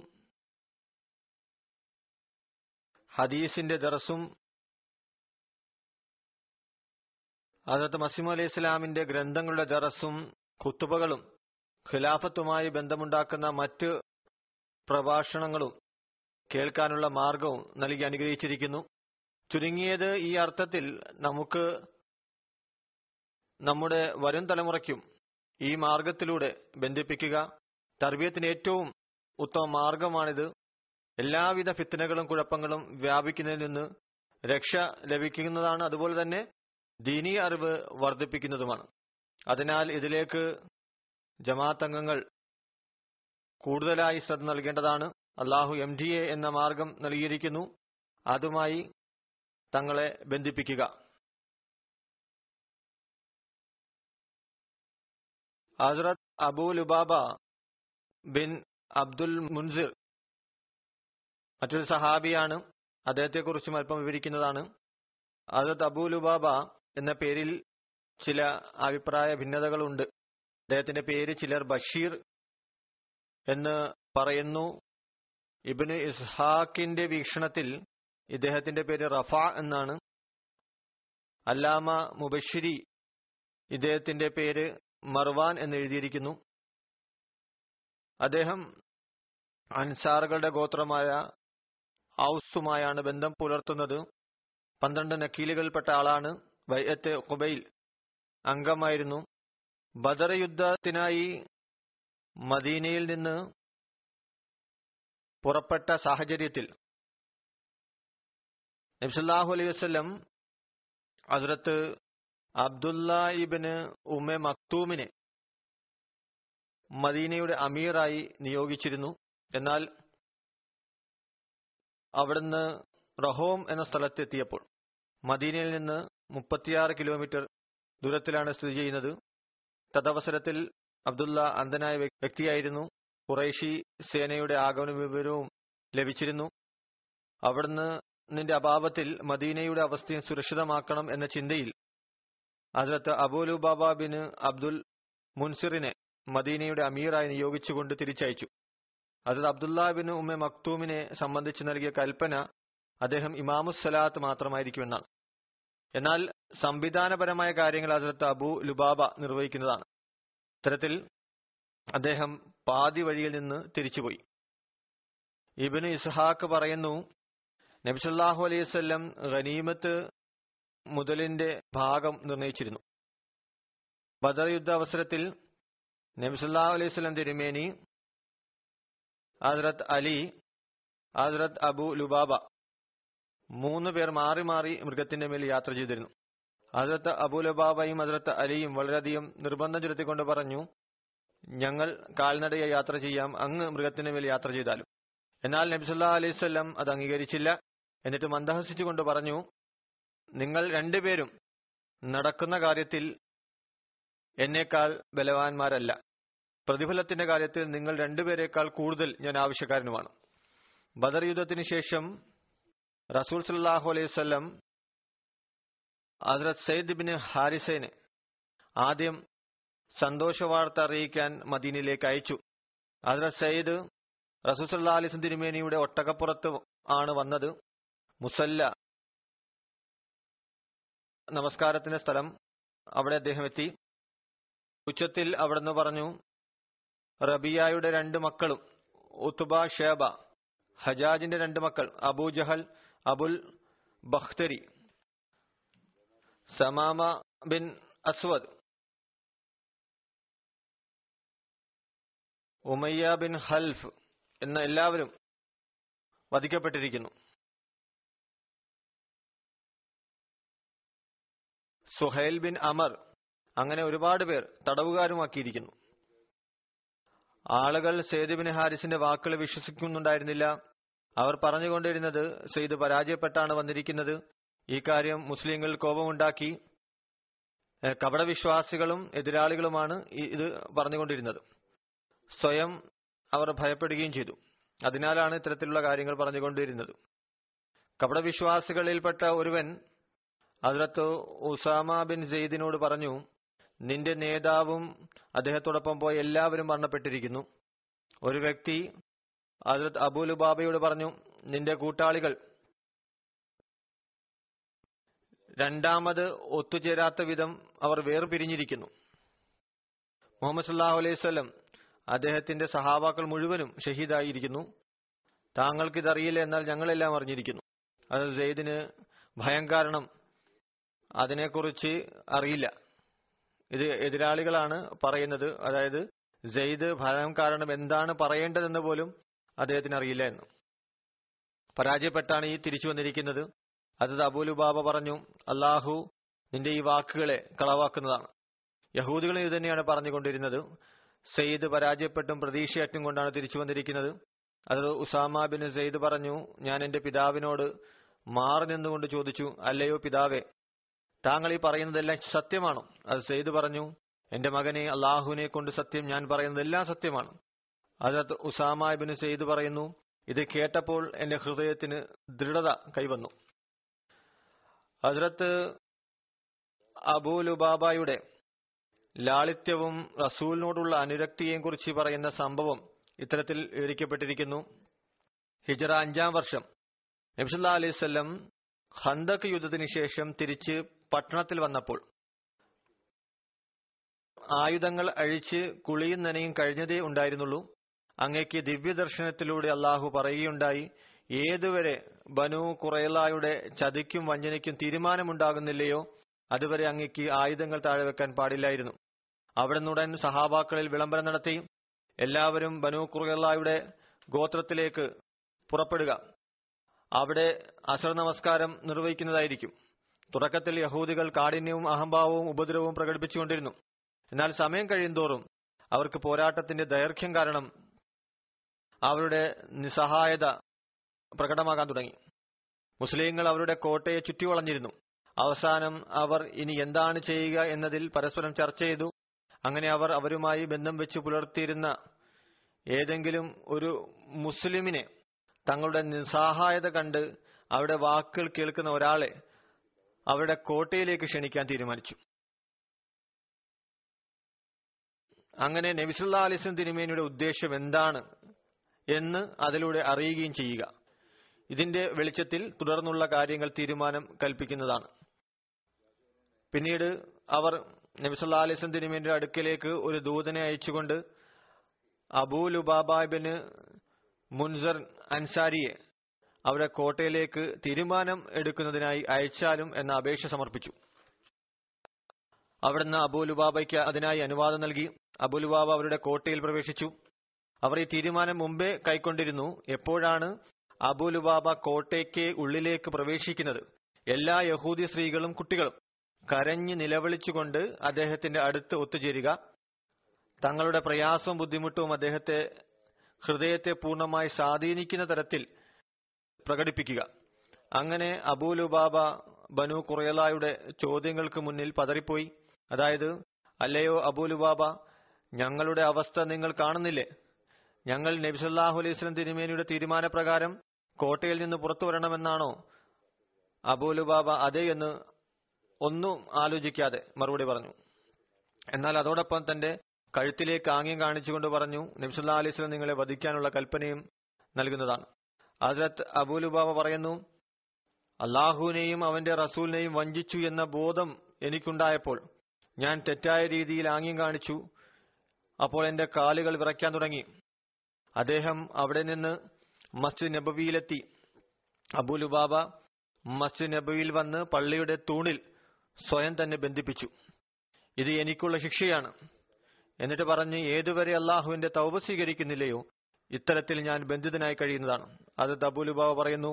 ഹദീസിന്റെ ദർസും ഹജറത്ത് മസീമു അലൈഹി ഇസ്ലാമിന്റെ ഗ്രന്ഥങ്ങളുടെ ദറസും കുത്തുബകളും ഖിലാഫത്തുമായി ബന്ധമുണ്ടാക്കുന്ന മറ്റ് പ്രഭാഷണങ്ങളും കേൾക്കാനുള്ള മാർഗവും നൽകി അനുഗ്രഹിച്ചിരിക്കുന്നു ചുരുങ്ങിയത് ഈ അർത്ഥത്തിൽ നമുക്ക് നമ്മുടെ വരും തലമുറയ്ക്കും ഈ മാർഗത്തിലൂടെ ബന്ധിപ്പിക്കുക തർബീയത്തിന് ഏറ്റവും ഉത്തമ മാർഗമാണിത് എല്ലാവിധ ഫിത്തനകളും കുഴപ്പങ്ങളും വ്യാപിക്കുന്നതിൽ നിന്ന് രക്ഷ ലഭിക്കുന്നതാണ് അതുപോലെ തന്നെ ദീനീ അറിവ് വർദ്ധിപ്പിക്കുന്നതുമാണ് അതിനാൽ ഇതിലേക്ക് ജമാഅത്ത് അംഗങ്ങൾ കൂടുതലായി ശ്രദ്ധ നൽകേണ്ടതാണ് അള്ളാഹു എം ഡി എ എന്ന മാർഗം നൽകിയിരിക്കുന്നു അതുമായി തങ്ങളെ ബന്ധിപ്പിക്കുക ഹസ്രത് അബൂ ലുബാബ ബിൻ അബ്ദുൽ മുൻസിർ മറ്റൊരു സഹാബിയാണ് അദ്ദേഹത്തെക്കുറിച്ചും അല്പം വിവരിക്കുന്നതാണ് ഹസ്രത് അബൂ ലുബാബ എന്ന പേരിൽ ചില അഭിപ്രായ ഭിന്നതകളുണ്ട് അദ്ദേഹത്തിന്റെ പേര് ചിലർ ബഷീർ എന്ന് പറയുന്നു ഇബിന് ഇസ്ഹാക്കിന്റെ വീക്ഷണത്തിൽ ഇദ്ദേഹത്തിന്റെ പേര് റഫ എന്നാണ് അല്ലാമ മുബഷിരി ഇദ്ദേഹത്തിന്റെ പേര് മർവാൻ എന്ന് എഴുതിയിരിക്കുന്നു അദ്ദേഹം അൻസാറുകളുടെ ഗോത്രമായ ഔസുമായാണ് ബന്ധം പുലർത്തുന്നത് പന്ത്രണ്ട് നക്കീലുകൾപ്പെട്ട ആളാണ് വൈയത്ത് ഖുബൈൽ അംഗമായിരുന്നു ബദർ യുദ്ധത്തിനായി മദീനയിൽ നിന്ന് പുറപ്പെട്ട സാഹചര്യത്തിൽ നബ്സല്ലാഹു അലൈഹി വസ്ലം ഹസ്രത്ത് അബ്ദുല്ല ഇബിന് ഉമെ മക്തൂമിനെ മദീനയുടെ അമീറായി നിയോഗിച്ചിരുന്നു എന്നാൽ അവിടുന്ന് റഹോം എന്ന സ്ഥലത്തെത്തിയപ്പോൾ മദീനയിൽ നിന്ന് മുപ്പത്തിയാറ് കിലോമീറ്റർ ദൂരത്തിലാണ് സ്ഥിതി ചെയ്യുന്നത് തദവസരത്തിൽ അബ്ദുള്ള അന്ധനായ വ്യ- വ്യക്തിയായിരുന്നു ഖുറൈഷി സേനയുടെ ആഗമന വിവരവും ലഭിച്ചിരുന്നു അവിടുന്ന് നിന്റെ അഭാവത്തിൽ മദീനയുടെ അവസ്ഥയും സുരക്ഷിതമാക്കണം എന്ന ചിന്തയിൽ അതിലത്ത് അബൂലു ബാബ ബിൻ അബ്ദുൽ മുൻസിറിനെ മദീനയുടെ അമീറായി നിയോഗിച്ചുകൊണ്ട് തിരിച്ചയച്ചു അതിൽ അബ്ദുല്ല ബിൻ ഉമ്മ മക്തൂമിനെ സംബന്ധിച്ച് നൽകിയ കൽപ്പന അദ്ദേഹം ഇമാമുസ്സലാത്ത് മാത്രമായിരിക്കുമെന്നാണ് എന്നാൽ സംവിധാനപരമായ കാര്യങ്ങൾ അതിലത്ത് അബു ലുബാബ നിർവഹിക്കുന്നതാണ് ഇത്തരത്തിൽ അദ്ദേഹം പാതി വഴിയിൽ നിന്ന് തിരിച്ചുപോയി ഇബിന് ഇസ്ഹാഖ് പറയുന്നു നബിസല്ലാഹു അലൈവല്ലം ഖനീമത്ത് മുതലിന്റെ ഭാഗം നിർണയിച്ചിരുന്നു ബദർ യുദ്ധ അവസരത്തിൽ നബിസല്ലാഹു അലൈഹി സ്വലം തിരുമേനി ഹസ്രത്ത് അലി ഹസ്രത്ത് അബു ലുബാബ മൂന്ന് പേർ മാറി മാറി മൃഗത്തിന്റെ മേൽ യാത്ര ചെയ്തിരുന്നു ഹസ്രത്ത് അബു ലുബാബയും ഹസ്രത്ത് അലിയും വളരെയധികം നിർബന്ധം ചെലുത്തിക്കൊണ്ട് പറഞ്ഞു ഞങ്ങൾ കാൽനടയെ യാത്ര ചെയ്യാം അങ്ങ് മൃഗത്തിന്റെ മേൽ യാത്ര ചെയ്താലും എന്നാൽ നബിസുല്ലാ അലൈവല്ലം അത് അംഗീകരിച്ചില്ല എന്നിട്ട് മന്ദഹസിച്ചുകൊണ്ട് പറഞ്ഞു നിങ്ങൾ രണ്ടുപേരും നടക്കുന്ന കാര്യത്തിൽ എന്നേക്കാൾ ബലവാന്മാരല്ല പ്രതിഫലത്തിന്റെ കാര്യത്തിൽ നിങ്ങൾ രണ്ടുപേരെക്കാൾ കൂടുതൽ ഞാൻ ആവശ്യക്കാരനുമാണ് ബദർ യുദ്ധത്തിന് ശേഷം റസൂൽ സല്ലാഹു അലൈഹി വല്ലം ഹസ്രത് സയ്യിദ് ബിൻ ഹാരിസൈന് ആദ്യം സന്തോഷ വാർത്ത അറിയിക്കാൻ മദീനയിലേക്ക് അയച്ചു ഹസ്രത് സയ്യിദ് റസൂൽ സല്ലാ അലിസ് തിരുമേനിയുടെ ഒട്ടകപ്പുറത്ത് ആണ് വന്നത് മുസല്ല നമസ്കാരത്തിന്റെ സ്ഥലം അവിടെ അദ്ദേഹം എത്തി ഉച്ചത്തിൽ അവിടുന്ന് പറഞ്ഞു റബിയായുടെ രണ്ട് മക്കളും ഉത്തുബ ഷേബ ഹജാജിന്റെ രണ്ട് മക്കൾ അബൂ ജഹൽ അബുൽ ബഖ്തരി സമാമ ബിൻ അസ്വദ് ഉമയ്യ ബിൻ ഹൽഫ് എന്ന എല്ലാവരും വധിക്കപ്പെട്ടിരിക്കുന്നു സുഹൈൽ ബിൻ അമർ അങ്ങനെ ഒരുപാട് പേർ തടവുകാരുമാക്കിയിരിക്കുന്നു ആളുകൾ സെയ്ദ് ബിൻ ഹാരിസിന്റെ വാക്കുകൾ വിശ്വസിക്കുന്നുണ്ടായിരുന്നില്ല അവർ പറഞ്ഞുകൊണ്ടിരുന്നത് സെയ്ദ് പരാജയപ്പെട്ടാണ് വന്നിരിക്കുന്നത് ഈ കാര്യം മുസ്ലിങ്ങൾ കോപമുണ്ടാക്കി ഏഹ് കപടവിശ്വാസികളും എതിരാളികളുമാണ് ഈ- ഇത് പറഞ്ഞുകൊണ്ടിരുന്നത് സ്വയം അവർ ഭയപ്പെടുകയും ചെയ്തു അതിനാലാണ് ഇത്തരത്തിലുള്ള കാര്യങ്ങൾ പറഞ്ഞുകൊണ്ടിരുന്നത് കപടവിശ്വാസികളിൽപ്പെട്ട ഒരുവൻ അതിലത്ത് ഉസാമ ബിൻ സെയ്ദിനോട് പറഞ്ഞു നിന്റെ നേതാവും അദ്ദേഹത്തോടൊപ്പം പോയ എല്ലാവരും മരണപ്പെട്ടിരിക്കുന്നു ഒരു വ്യക്തി ഹസ്രത്ത് അബൂലു ബാബയോട് പറഞ്ഞു നിന്റെ കൂട്ടാളികൾ രണ്ടാമത് ഒത്തുചേരാത്ത വിധം അവർ വേർപിരിഞ്ഞിരിക്കുന്നു മുഹമ്മദ് സല്ലാഹു അലൈഹി സ്വലം അദ്ദേഹത്തിന്റെ സഹാബാക്കൾ മുഴുവനും ഷഹീദായിരിക്കുന്നു താങ്കൾക്കിതറിയില്ല എന്നാൽ ഞങ്ങളെല്ലാം അറിഞ്ഞിരിക്കുന്നു അത് സെയ്ദിന് ഭയം കാരണം അതിനെക്കുറിച്ച് അറിയില്ല ഇത് എതിരാളികളാണ് പറയുന്നത് അതായത് സെയ്ദ് ഭയം കാരണം എന്താണ് പറയേണ്ടതെന്ന് പോലും അദ്ദേഹത്തിന് അറിയില്ല എന്ന് പരാജയപ്പെട്ടാണ് ഈ തിരിച്ചു വന്നിരിക്കുന്നത് അത് അബൂലു ബാബ പറഞ്ഞു അള്ളാഹു നിന്റെ ഈ വാക്കുകളെ കളവാക്കുന്നതാണ് യഹൂദികളും ഇത് തന്നെയാണ് പറഞ്ഞുകൊണ്ടിരുന്നത് സെയ്ദ് പരാജയപ്പെട്ടും പ്രതീക്ഷയറ്റും കൊണ്ടാണ് തിരിച്ചു വന്നിരിക്കുന്നത് അത് ഉസാമ ബിൻ സെയ്ദ് പറഞ്ഞു ഞാൻ എന്റെ പിതാവിനോട് മാറി നിന്നുകൊണ്ട് ചോദിച്ചു അല്ലയോ പിതാവേ താങ്കൾ ഈ പറയുന്നതെല്ലാം സത്യമാണോ അത് സെയ്ദ് പറഞ്ഞു എന്റെ മകനെ അള്ളാഹുവിനെ കൊണ്ട് സത്യം ഞാൻ പറയുന്നതെല്ലാം സത്യമാണ് അതിനകത്ത് ഉസാമ ബിൻ സെയ്ദ് പറയുന്നു ഇത് കേട്ടപ്പോൾ എന്റെ ഹൃദയത്തിന് ദൃഢത കൈവന്നു ഹസ്രത്ത് അബൂലുബാബായുടെ ലാളിത്യവും റസൂലിനോടുള്ള അനുരക്തിയെയും കുറിച്ച് പറയുന്ന സംഭവം ഇത്തരത്തിൽ വിവരിക്കപ്പെട്ടിരിക്കുന്നു ഹിജറ അഞ്ചാം വർഷം നബ്സല്ലാ അലൈവല്ലം ഹന്തക് യുദ്ധത്തിന് ശേഷം തിരിച്ച് പട്ടണത്തിൽ വന്നപ്പോൾ ആയുധങ്ങൾ അഴിച്ച് കുളിയും നനയും കഴിഞ്ഞതേ ഉണ്ടായിരുന്നുള്ളൂ അങ്ങേക്ക് ദിവ്യദർശനത്തിലൂടെ അള്ളാഹു പറയുകയുണ്ടായി ഏതുവരെ ബനു കുറേലായുടെ ചതിക്കും വഞ്ചനയ്ക്കും തീരുമാനമുണ്ടാകുന്നില്ലയോ അതുവരെ അങ്ങേക്ക് ആയുധങ്ങൾ താഴെ വെക്കാൻ പാടില്ലായിരുന്നു അവിടുന്നുടൻ സഹാബാക്കളിൽ വിളംബരം നടത്തി എല്ലാവരും ബനു കുറേലായുടെ ഗോത്രത്തിലേക്ക് പുറപ്പെടുക അവിടെ അസർ നമസ്കാരം നിർവഹിക്കുന്നതായിരിക്കും തുടക്കത്തിൽ യഹൂദികൾ കാഠിന്യവും അഹംഭാവവും ഉപദ്രവവും പ്രകടിപ്പിച്ചുകൊണ്ടിരുന്നു എന്നാൽ സമയം കഴിയുന്തോറും അവർക്ക് പോരാട്ടത്തിന്റെ ദൈർഘ്യം കാരണം അവരുടെ നിസ്സഹായത പ്രകടമാകാൻ തുടങ്ങി മുസ്ലിങ്ങൾ അവരുടെ കോട്ടയെ ചുറ്റിവളഞ്ഞിരുന്നു അവസാനം അവർ ഇനി എന്താണ് ചെയ്യുക എന്നതിൽ പരസ്പരം ചർച്ച ചെയ്തു അങ്ങനെ അവർ അവരുമായി ബന്ധം വെച്ച് പുലർത്തിയിരുന്ന ഏതെങ്കിലും ഒരു മുസ്ലിമിനെ തങ്ങളുടെ നിസ്സഹായത കണ്ട് അവരുടെ വാക്കുകൾ കേൾക്കുന്ന ഒരാളെ അവരുടെ കോട്ടയിലേക്ക് ക്ഷണിക്കാൻ തീരുമാനിച്ചു അങ്ങനെ നബിസുല്ലാ അലിസ്ലം തിരുമേനിയുടെ ഉദ്ദേശം എന്താണ് എന്ന് അതിലൂടെ അറിയുകയും ചെയ്യുക ഇതിന്റെ വെളിച്ചത്തിൽ തുടർന്നുള്ള കാര്യങ്ങൾ തീരുമാനം കൽപ്പിക്കുന്നതാണ് പിന്നീട് അവർ നബിസുല്ലാ അലിസ്ലം തിരുമേനിയുടെ അടുക്കലേക്ക് ഒരു ദൂതനെ അയച്ചുകൊണ്ട് അബൂ ലുബാബാബിന് മുൻസർ അൻസാരിയെ അവരുടെ കോട്ടയിലേക്ക് തീരുമാനം എടുക്കുന്നതിനായി അയച്ചാലും എന്ന അപേക്ഷ സമർപ്പിച്ചു അവിടുന്ന് അബൂലുബാബയ്ക്ക് അതിനായി അനുവാദം നൽകി അബൂലുബാബ അവരുടെ കോട്ടയിൽ പ്രവേശിച്ചു അവർ ഈ തീരുമാനം മുമ്പേ കൈക്കൊണ്ടിരുന്നു എപ്പോഴാണ് അബൂലുബാബ കോട്ടയ്ക്ക് ഉള്ളിലേക്ക് പ്രവേശിക്കുന്നത് എല്ലാ യഹൂദി സ്ത്രീകളും കുട്ടികളും കരഞ്ഞ് നിലവിളിച്ചുകൊണ്ട് അദ്ദേഹത്തിന്റെ അടുത്ത് ഒത്തുചേരുക തങ്ങളുടെ പ്രയാസവും ബുദ്ധിമുട്ടും അദ്ദേഹത്തെ ഹൃദയത്തെ പൂർണ്ണമായി സ്വാധീനിക്കുന്ന തരത്തിൽ പ്രകടിപ്പിക്കുക അങ്ങനെ അബൂലുബാബ ബനു കുറയലായുടെ ചോദ്യങ്ങൾക്ക് മുന്നിൽ പതറിപ്പോയി അതായത് അല്ലയോ അബൂലുബാബ ഞങ്ങളുടെ അവസ്ഥ നിങ്ങൾ കാണുന്നില്ലേ ഞങ്ങൾ നബിസല്ലാഹു അലൈഹി സ്വലം തിരുമേനിയുടെ തീരുമാനപ്രകാരം കോട്ടയിൽ നിന്ന് പുറത്തു വരണമെന്നാണോ അബൂലുബാബ അതെ എന്ന് ഒന്നും ആലോചിക്കാതെ മറുപടി പറഞ്ഞു എന്നാൽ അതോടൊപ്പം തന്റെ കഴുത്തിലേക്ക് ആംഗ്യം കാണിച്ചുകൊണ്ട് പറഞ്ഞു നബ്സുല്ലാ അലൈഹി സ്വലം നിങ്ങളെ വധിക്കാനുള്ള കൽപ്പനയും നൽകുന്നതാണ് ഹജരത്ത് അബൂലുബാബ പറയുന്നു അള്ളാഹുവിനെയും അവന്റെ റസൂലിനെയും വഞ്ചിച്ചു എന്ന ബോധം എനിക്കുണ്ടായപ്പോൾ ഞാൻ തെറ്റായ രീതിയിൽ ആംഗ്യം കാണിച്ചു അപ്പോൾ എന്റെ കാലുകൾ വിറയ്ക്കാൻ തുടങ്ങി അദ്ദേഹം അവിടെ നിന്ന് മസ്ജിദ് നബവിയിലെത്തി അബൂലുബാബ മസ്ജിദ് നബവിയിൽ വന്ന് പള്ളിയുടെ തൂണിൽ സ്വയം തന്നെ ബന്ധിപ്പിച്ചു ഇത് എനിക്കുള്ള ശിക്ഷയാണ് എന്നിട്ട് പറഞ്ഞ് ഏതുവരെ അള്ളാഹുവിന്റെ തൗബ സ്വീകരിക്കുന്നില്ലയോ ഇത്തരത്തിൽ ഞാൻ ബന്ധിതനായി കഴിയുന്നതാണ് അത് തബൂലുബാവ പറയുന്നു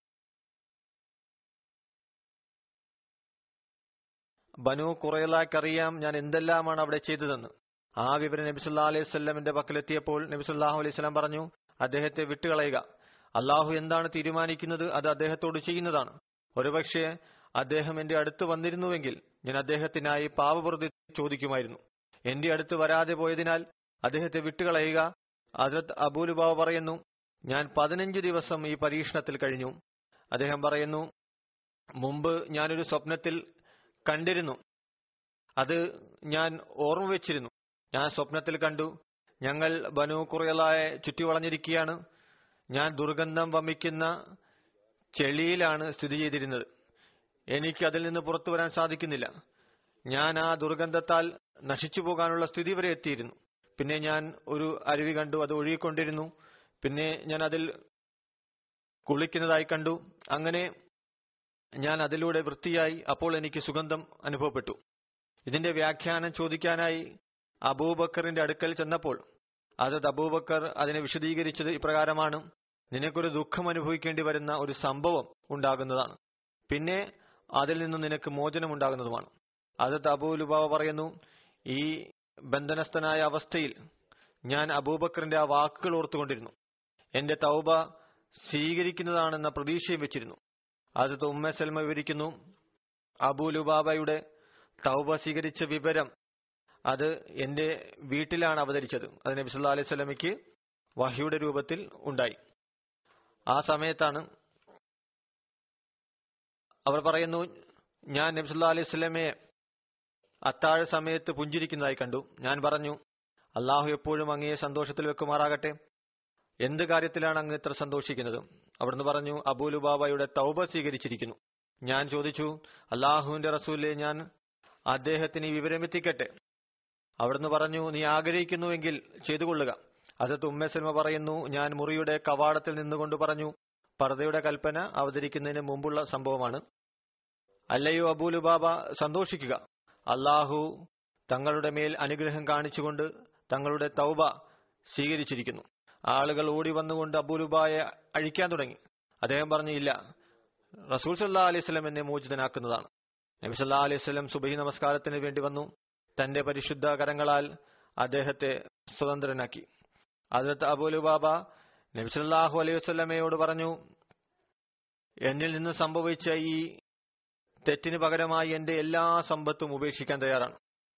ബനു കുറയലാക്കറിയാം ഞാൻ എന്തെല്ലാമാണ് അവിടെ ചെയ്തതെന്ന് ആ വിവരം നബിസുല്ലാ അലൈഹി സ്വല്ലമിന്റെ പക്കലെത്തിയപ്പോൾ നബിസുല്ലാഹു അലൈഹി സ്വലാം പറഞ്ഞു അദ്ദേഹത്തെ വിട്ടുകളയുക അള്ളാഹു എന്താണ് തീരുമാനിക്കുന്നത് അത് അദ്ദേഹത്തോട് ചെയ്യുന്നതാണ് ഒരുപക്ഷെ അദ്ദേഹം എന്റെ അടുത്ത് വന്നിരുന്നുവെങ്കിൽ ഞാൻ അദ്ദേഹത്തിനായി പാവപ്രതി ചോദിക്കുമായിരുന്നു എന്റെ അടുത്ത് വരാതെ പോയതിനാൽ അദ്ദേഹത്തെ വിട്ടുകളയുക ഹജരത് അബൂലുബാവ പറയുന്നു ഞാൻ പതിനഞ്ച് ദിവസം ഈ പരീക്ഷണത്തിൽ കഴിഞ്ഞു അദ്ദേഹം പറയുന്നു മുമ്പ് ഞാനൊരു സ്വപ്നത്തിൽ കണ്ടിരുന്നു അത് ഞാൻ ഓർമ്മ വെച്ചിരുന്നു ഞാൻ സ്വപ്നത്തിൽ കണ്ടു ഞങ്ങൾ ബനു കുറയലായ ചുറ്റിവളഞ്ഞിരിക്കുകയാണ് ഞാൻ ദുർഗന്ധം വമിക്കുന്ന ചെളിയിലാണ് സ്ഥിതി ചെയ്തിരുന്നത് എനിക്ക് അതിൽ നിന്ന് പുറത്തു വരാൻ സാധിക്കുന്നില്ല ഞാൻ ആ ദുർഗന്ധത്താൽ നശിച്ചു പോകാനുള്ള സ്ഥിതി വരെ എത്തിയിരുന്നു പിന്നെ ഞാൻ ഒരു അരുവി കണ്ടു അത് ഒഴുകിക്കൊണ്ടിരുന്നു പിന്നെ ഞാൻ അതിൽ കുളിക്കുന്നതായി കണ്ടു അങ്ങനെ ഞാൻ അതിലൂടെ വൃത്തിയായി അപ്പോൾ എനിക്ക് സുഗന്ധം അനുഭവപ്പെട്ടു ഇതിന്റെ വ്യാഖ്യാനം ചോദിക്കാനായി അബൂബക്കറിന്റെ അടുക്കൽ ചെന്നപ്പോൾ അത് അബൂബക്കർ അതിനെ വിശദീകരിച്ചത് ഇപ്രകാരമാണ് നിനക്കൊരു ദുഃഖം അനുഭവിക്കേണ്ടി വരുന്ന ഒരു സംഭവം ഉണ്ടാകുന്നതാണ് പിന്നെ അതിൽ നിന്ന് നിനക്ക് മോചനം ഉണ്ടാകുന്നതുമാണ് അത് അബൂലുബാവ പറയുന്നു ഈ ബന്ധനസ്ഥനായ അവസ്ഥയിൽ ഞാൻ അബൂബക്കറിന്റെ ആ വാക്കുകൾ ഓർത്തുകൊണ്ടിരുന്നു എന്റെ തൗബ സ്വീകരിക്കുന്നതാണെന്ന പ്രതീക്ഷയും വെച്ചിരുന്നു അത് ഉമ്മ സൽമ വിവരിക്കുന്നു അബൂലുബാബയുടെ തൗബ സ്വീകരിച്ച വിവരം അത് എന്റെ വീട്ടിലാണ് അവതരിച്ചത് അത് നബി സല്ലാ അലൈഹി സ്വലമിക്ക് വഹിയുടെ രൂപത്തിൽ ഉണ്ടായി ആ സമയത്താണ് അവർ പറയുന്നു ഞാൻ നബി സല്ലാ അലൈഹി സ്വലമയെ അത്താഴ സമയത്ത് പുഞ്ചിരിക്കുന്നതായി കണ്ടു ഞാൻ പറഞ്ഞു അള്ളാഹു എപ്പോഴും അങ്ങയെ സന്തോഷത്തിൽ വെക്കുമാറാകട്ടെ എന്ത് കാര്യത്തിലാണ് അങ്ങ് ഇത്ര സന്തോഷിക്കുന്നത് അവിടുന്ന് പറഞ്ഞു അബൂലുബാബയുടെ തൗബ സ്വീകരിച്ചിരിക്കുന്നു ഞാൻ ചോദിച്ചു അള്ളാഹുവിന്റെ റസൂലെ ഞാൻ അദ്ദേഹത്തിന് ഈ വിവരമെത്തിക്കട്ടെ അവിടുന്ന് പറഞ്ഞു നീ ആഗ്രഹിക്കുന്നുവെങ്കിൽ ചെയ്തുകൊള്ളുക അതത് ഉമ്മസൽമ പറയുന്നു ഞാൻ മുറിയുടെ കവാടത്തിൽ നിന്നുകൊണ്ട് പറഞ്ഞു പർദയുടെ കൽപ്പന അവതരിക്കുന്നതിന് മുമ്പുള്ള സംഭവമാണ് അല്ലയോ അബൂലുബാബ സന്തോഷിക്കുക അള്ളാഹു തങ്ങളുടെ മേൽ അനുഗ്രഹം കാണിച്ചുകൊണ്ട് തങ്ങളുടെ തൗബ സ്വീകരിച്ചിരിക്കുന്നു ആളുകൾ ഓടി വന്നുകൊണ്ട് അബൂലുബായെ അഴിക്കാൻ തുടങ്ങി അദ്ദേഹം പറഞ്ഞു ഇല്ല റസൂൽ സല്ലാ അലൈഹി സ്വലം എന്നെ മോചിതനാക്കുന്നതാണ് നബി സല്ലാ അലൈഹി സ്വലം സുബഹി നമസ്കാരത്തിന് വേണ്ടി വന്നു തന്റെ പരിശുദ്ധ കരങ്ങളാൽ അദ്ദേഹത്തെ സ്വതന്ത്രനാക്കി അതിർത്ത് അബൂലുബാബ നബി സല്ലാഹു അലൈഹി വസ്ലമയോട് പറഞ്ഞു എന്നിൽ നിന്ന് സംഭവിച്ച ഈ തെറ്റിന് പകരമായി എന്റെ എല്ലാ സമ്പത്തും ഉപേക്ഷിക്കാൻ തയ്യാറാണ്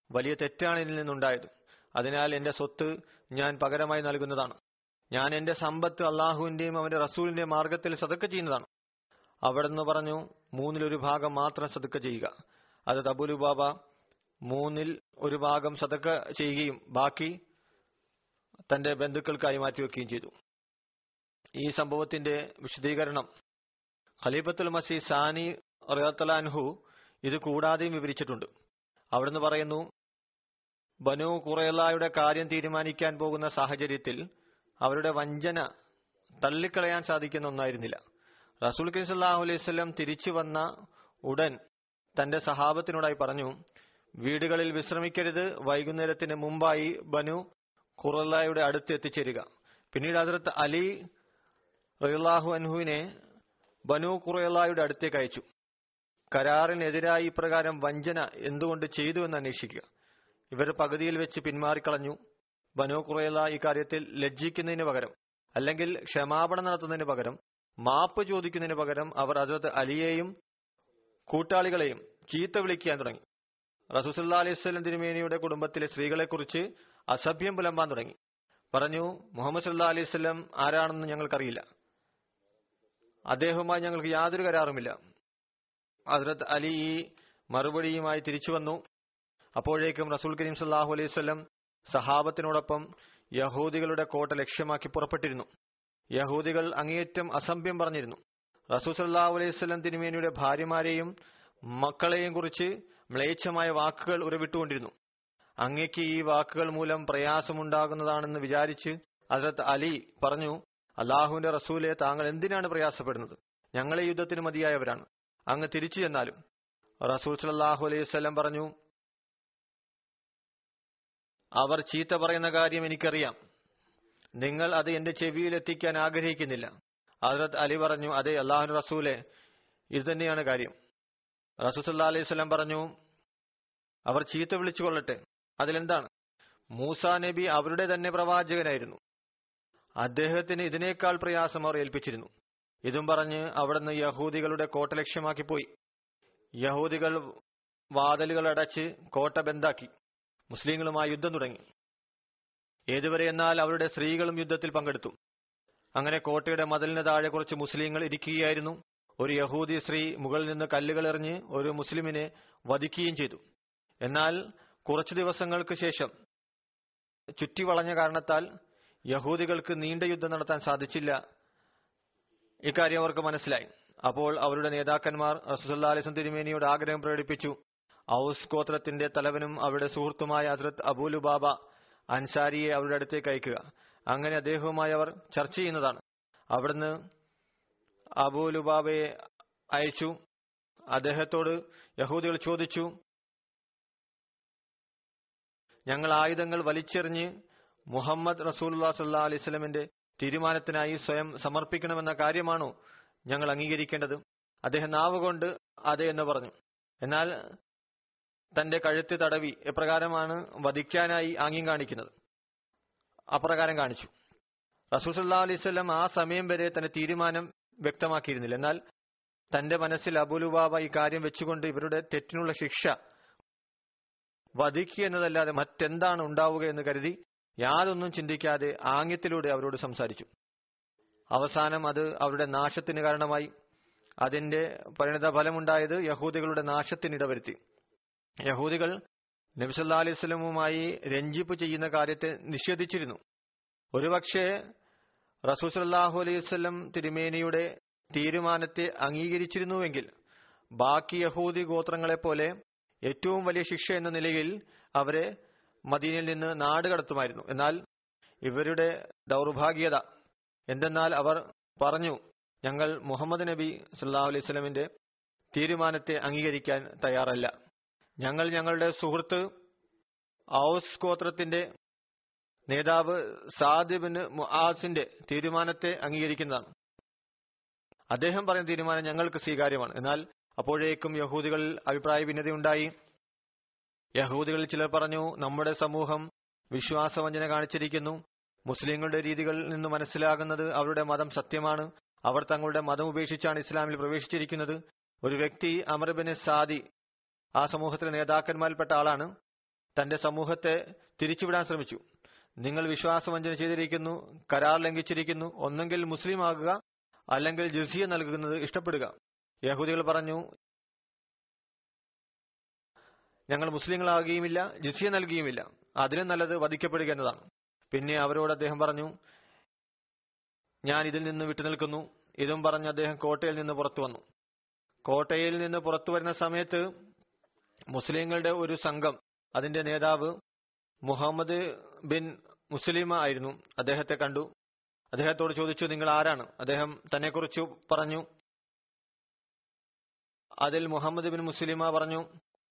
വലിയ തെറ്റാണ് ഇതിൽ നിന്നുണ്ടായത് അതിനാൽ എന്റെ സ്വത്ത് ഞാൻ പകരമായി നൽകുന്നതാണ് ഞാൻ എന്റെ സമ്പത്ത് അള്ളാഹുവിന്റെയും അവന്റെ റസൂലിന്റെയും മാർഗത്തിൽ സതക്ക ചെയ്യുന്നതാണ് അവിടുന്ന് പറഞ്ഞു മൂന്നിലൊരു ഭാഗം മാത്രം സതക്ക ചെയ്യുക അത് തബുലു ബാബ മൂന്നിൽ ഒരു ഭാഗം സതക്ക ചെയ്യുകയും ബാക്കി തന്റെ ബന്ധുക്കൾക്കായി മാറ്റിവെക്കുകയും ചെയ്തു ഈ സംഭവത്തിന്റെ വിശദീകരണം ഖലീഫത്തുൽ മസീ സാനി റിയത്തലാൻഹു ഇത് കൂടാതെയും വിവരിച്ചിട്ടുണ്ട് അവിടുന്ന് പറയുന്നു ബനു കുറേലായുടെ കാര്യം തീരുമാനിക്കാൻ പോകുന്ന സാഹചര്യത്തിൽ അവരുടെ വഞ്ചന തള്ളിക്കളയാൻ സാധിക്കുന്ന ഒന്നായിരുന്നില്ല റസൂൽ കരീം സല്ലാഹു അലൈഹി സ്വലം തിരിച്ചു വന്ന ഉടൻ തന്റെ സഹാബത്തിനോടായി പറഞ്ഞു വീടുകളിൽ വിശ്രമിക്കരുത് വൈകുന്നേരത്തിന് മുമ്പായി ബനു ഖുറലായുടെ അടുത്ത് എത്തിച്ചേരുക പിന്നീട് ഹസരത്ത് അലി റഹ്ലാഹു അൻഹുവിനെ ബനു ഖുറലായുടെ അടുത്തേക്ക് അയച്ചു കരാറിനെതിരായി ഇപ്രകാരം വഞ്ചന എന്തുകൊണ്ട് ചെയ്തു എന്ന് അന്വേഷിക്കുക ഇവർ പകുതിയിൽ വെച്ച് പിന്മാറിക്കളഞ്ഞു ബനു ഖുറേല ഇക്കാര്യത്തിൽ ലജ്ജിക്കുന്നതിന് പകരം അല്ലെങ്കിൽ ക്ഷമാപണം നടത്തുന്നതിന് പകരം മാപ്പ് ചോദിക്കുന്നതിന് പകരം അവർ ഹസരത്ത് അലിയെയും കൂട്ടാളികളെയും ചീത്ത വിളിക്കാൻ തുടങ്ങി റസൂസല്ലാ അലൈഹി സ്വലം തിരുമേനിയുടെ കുടുംബത്തിലെ സ്ത്രീകളെക്കുറിച്ച് അസഭ്യം പുലമ്പാൻ തുടങ്ങി പറഞ്ഞു മുഹമ്മദ് സല്ലാ അലൈഹി സ്വലം ആരാണെന്ന് ഞങ്ങൾക്കറിയില്ല അദ്ദേഹവുമായി ഞങ്ങൾക്ക് യാതൊരു കരാറുമില്ല ഹസ്രത്ത് അലി ഈ മറുപടിയുമായി തിരിച്ചു വന്നു അപ്പോഴേക്കും റസൂൽ കരീം സല്ലാഹു അലൈഹി സ്വലം സഹാബത്തിനോടൊപ്പം യഹൂദികളുടെ കോട്ട ലക്ഷ്യമാക്കി പുറപ്പെട്ടിരുന്നു യഹൂദികൾ അങ്ങേയറ്റം അസഭ്യം പറഞ്ഞിരുന്നു റസൂൽ സല്ലാഹു അലൈഹി സ്വലം തിരുമേനിയുടെ ഭാര്യമാരെയും മക്കളെയും കുറിച്ച് മ്ലേച്ഛമായ വാക്കുകൾ ഉറവിട്ടുകൊണ്ടിരുന്നു അങ്ങയ്ക്ക് ഈ വാക്കുകൾ മൂലം പ്രയാസമുണ്ടാകുന്നതാണെന്ന് വിചാരിച്ച് ഹസ്രത്ത് അലി പറഞ്ഞു അള്ളാഹുവിന്റെ റസൂലെ താങ്കൾ എന്തിനാണ് പ്രയാസപ്പെടുന്നത് ഞങ്ങളെ യുദ്ധത്തിന് മതിയായവരാണ് അങ്ങ് തിരിച്ചു ചെന്നാലും റസൂൽ സലാഹു അലൈഹി സ്വലം പറഞ്ഞു അവർ ചീത്ത പറയുന്ന കാര്യം എനിക്കറിയാം നിങ്ങൾ അത് എന്റെ ചെവിയിൽ എത്തിക്കാൻ ആഗ്രഹിക്കുന്നില്ല ഹസ്രത്ത് അലി പറഞ്ഞു അതെ അള്ളാഹു റസൂലെ ഇത് തന്നെയാണ് കാര്യം റസൂൽ സല്ലാ അലൈഹി സ്വലം പറഞ്ഞു അവർ ചീത്ത വിളിച്ചു കൊള്ളട്ടെ അതിലെന്താണ് മൂസ നബി അവരുടെ തന്നെ പ്രവാചകനായിരുന്നു അദ്ദേഹത്തിന് ഇതിനേക്കാൾ പ്രയാസം അവർ ഏൽപ്പിച്ചിരുന്നു ഇതും പറഞ്ഞ് അവിടുന്ന് യഹൂദികളുടെ കോട്ട ലക്ഷ്യമാക്കി പോയി യഹൂദികൾ വാതിലുകൾ അടച്ച് കോട്ട ബന്ധാക്കി മുസ്ലിങ്ങളുമായി യുദ്ധം തുടങ്ങി ഏതുവരെ എന്നാൽ അവരുടെ സ്ത്രീകളും യുദ്ധത്തിൽ പങ്കെടുത്തു അങ്ങനെ കോട്ടയുടെ മതിലിന് താഴെ കുറച്ച് മുസ്ലിങ്ങൾ ഇരിക്കുകയായിരുന്നു ഒരു യഹൂദി സ്ത്രീ മുകളിൽ നിന്ന് കല്ലുകൾ എറിഞ്ഞ് ഒരു മുസ്ലിമിനെ വധിക്കുകയും ചെയ്തു എന്നാൽ കുറച്ചു ദിവസങ്ങൾക്ക് ശേഷം ചുറ്റിവളഞ്ഞ കാരണത്താൽ യഹൂദികൾക്ക് നീണ്ട യുദ്ധം നടത്താൻ സാധിച്ചില്ല ഇക്കാര്യം അവർക്ക് മനസ്സിലായി അപ്പോൾ അവരുടെ നേതാക്കന്മാർ റസൂസല്ലാ അലിസ്ലം തിരുമേനിയോട് ആഗ്രഹം പ്രകടിപ്പിച്ചു ഔസ് ഗോത്രത്തിന്റെ തലവനും അവരുടെ സുഹൃത്തുമായ ഹസ്രത്ത് അബൂലുബാബ അൻസാരിയെ അവരുടെ അടുത്തേക്ക് അയക്കുക അങ്ങനെ അദ്ദേഹവുമായി അവർ ചർച്ച ചെയ്യുന്നതാണ് അവിടുന്ന് അബൂലുബാബയെ അയച്ചു അദ്ദേഹത്തോട് യഹൂദികൾ ചോദിച്ചു ഞങ്ങൾ ആയുധങ്ങൾ വലിച്ചെറിഞ്ഞ് മുഹമ്മദ് റസൂല്ലാ സല്ലാ അലൈസ്ലമിന്റെ തീരുമാനത്തിനായി സ്വയം സമർപ്പിക്കണമെന്ന കാര്യമാണോ ഞങ്ങൾ അംഗീകരിക്കേണ്ടത് അദ്ദേഹം നാവ് കൊണ്ട് അതെ എന്ന് പറഞ്ഞു എന്നാൽ തന്റെ കഴുത്ത് തടവി എപ്രകാരമാണ് വധിക്കാനായി ആംഗ്യം കാണിക്കുന്നത് അപ്രകാരം കാണിച്ചു റസൂൽ സല്ലാ അലൈവല്ലം ആ സമയം വരെ തന്റെ തീരുമാനം വ്യക്തമാക്കിയിരുന്നില്ല എന്നാൽ തന്റെ മനസ്സിൽ അബുലുബാബ ഈ കാര്യം വെച്ചുകൊണ്ട് ഇവരുടെ തെറ്റിനുള്ള ശിക്ഷ വധിക്കുക എന്നതല്ലാതെ മറ്റെന്താണ് ഉണ്ടാവുക എന്ന് കരുതി യാതൊന്നും ചിന്തിക്കാതെ ആംഗ്യത്തിലൂടെ അവരോട് സംസാരിച്ചു അവസാനം അത് അവരുടെ നാശത്തിന് കാരണമായി അതിന്റെ പരിണിത ഫലമുണ്ടായത് യഹൂദികളുടെ നാശത്തിന് ഇടവരുത്തി യഹൂദികൾ നബിസല്ലാ അലൈഹി സ്വലമുമായി രഞ്ജിപ്പ് ചെയ്യുന്ന കാര്യത്തെ നിഷേധിച്ചിരുന്നു ഒരുപക്ഷെ റസൂസല്ലാഹു അലൈഹി സ്വലം തിരുമേനിയുടെ തീരുമാനത്തെ അംഗീകരിച്ചിരുന്നുവെങ്കിൽ ബാക്കി യഹൂദി ഗോത്രങ്ങളെപ്പോലെ ഏറ്റവും വലിയ ശിക്ഷ എന്ന നിലയിൽ അവരെ മദീനയിൽ നിന്ന് നാട് കടത്തുമായിരുന്നു എന്നാൽ ഇവരുടെ ദൗർഭാഗ്യത എന്തെന്നാൽ അവർ പറഞ്ഞു ഞങ്ങൾ മുഹമ്മദ് നബി സല്ലാഹു അലൈഹി സ്വലമിന്റെ തീരുമാനത്തെ അംഗീകരിക്കാൻ തയ്യാറല്ല ഞങ്ങൾ ഞങ്ങളുടെ സുഹൃത്ത് ഔസ് ഗോത്രത്തിന്റെ നേതാവ് സാദിബിന് മുആസിന്റെ തീരുമാനത്തെ അംഗീകരിക്കുന്നതാണ് അദ്ദേഹം പറയുന്ന തീരുമാനം ഞങ്ങൾക്ക് സ്വീകാര്യമാണ് എന്നാൽ അപ്പോഴേക്കും യഹൂദികളിൽ അഭിപ്രായ ഭിന്നതയുണ്ടായി യഹൂദികളിൽ ചിലർ പറഞ്ഞു നമ്മുടെ സമൂഹം വിശ്വാസവഞ്ചന കാണിച്ചിരിക്കുന്നു മുസ്ലിങ്ങളുടെ രീതികളിൽ നിന്ന് മനസ്സിലാകുന്നത് അവരുടെ മതം സത്യമാണ് അവർ തങ്ങളുടെ മതം ഉപേക്ഷിച്ചാണ് ഇസ്ലാമിൽ പ്രവേശിച്ചിരിക്കുന്നത് ഒരു വ്യക്തി അമർബിന് സാദി ആ സമൂഹത്തിലെ നേതാക്കന്മാരിൽപ്പെട്ട ആളാണ് തന്റെ സമൂഹത്തെ തിരിച്ചുവിടാൻ ശ്രമിച്ചു നിങ്ങൾ വിശ്വാസവഞ്ചന ചെയ്തിരിക്കുന്നു കരാർ ലംഘിച്ചിരിക്കുന്നു ഒന്നെങ്കിൽ മുസ്ലിം ആകുക അല്ലെങ്കിൽ ജസിയ നൽകുന്നത് ഇഷ്ടപ്പെടുക യഹൂദികൾ പറഞ്ഞു ഞങ്ങൾ മുസ്ലിങ്ങളാകുകയുമില്ല ജിസിയ നൽകുകയുമില്ല അതിലും നല്ലത് വധിക്കപ്പെടുക എന്നതാണ് പിന്നെ അവരോട് അദ്ദേഹം പറഞ്ഞു ഞാൻ ഇതിൽ നിന്ന് വിട്ടുനിൽക്കുന്നു ഇതും പറഞ്ഞ് അദ്ദേഹം കോട്ടയിൽ നിന്ന് പുറത്തു വന്നു കോട്ടയിൽ നിന്ന് പുറത്തു വരുന്ന സമയത്ത് മുസ്ലിങ്ങളുടെ ഒരു സംഘം അതിന്റെ നേതാവ് മുഹമ്മദ് ബിൻ മുസ്ലിമ ആയിരുന്നു അദ്ദേഹത്തെ കണ്ടു അദ്ദേഹത്തോട് ചോദിച്ചു നിങ്ങൾ ആരാണ് അദ്ദേഹം തന്നെക്കുറിച്ച് പറഞ്ഞു അതിൽ മുഹമ്മദ് ബിൻ മുസ്ലിമ പറഞ്ഞു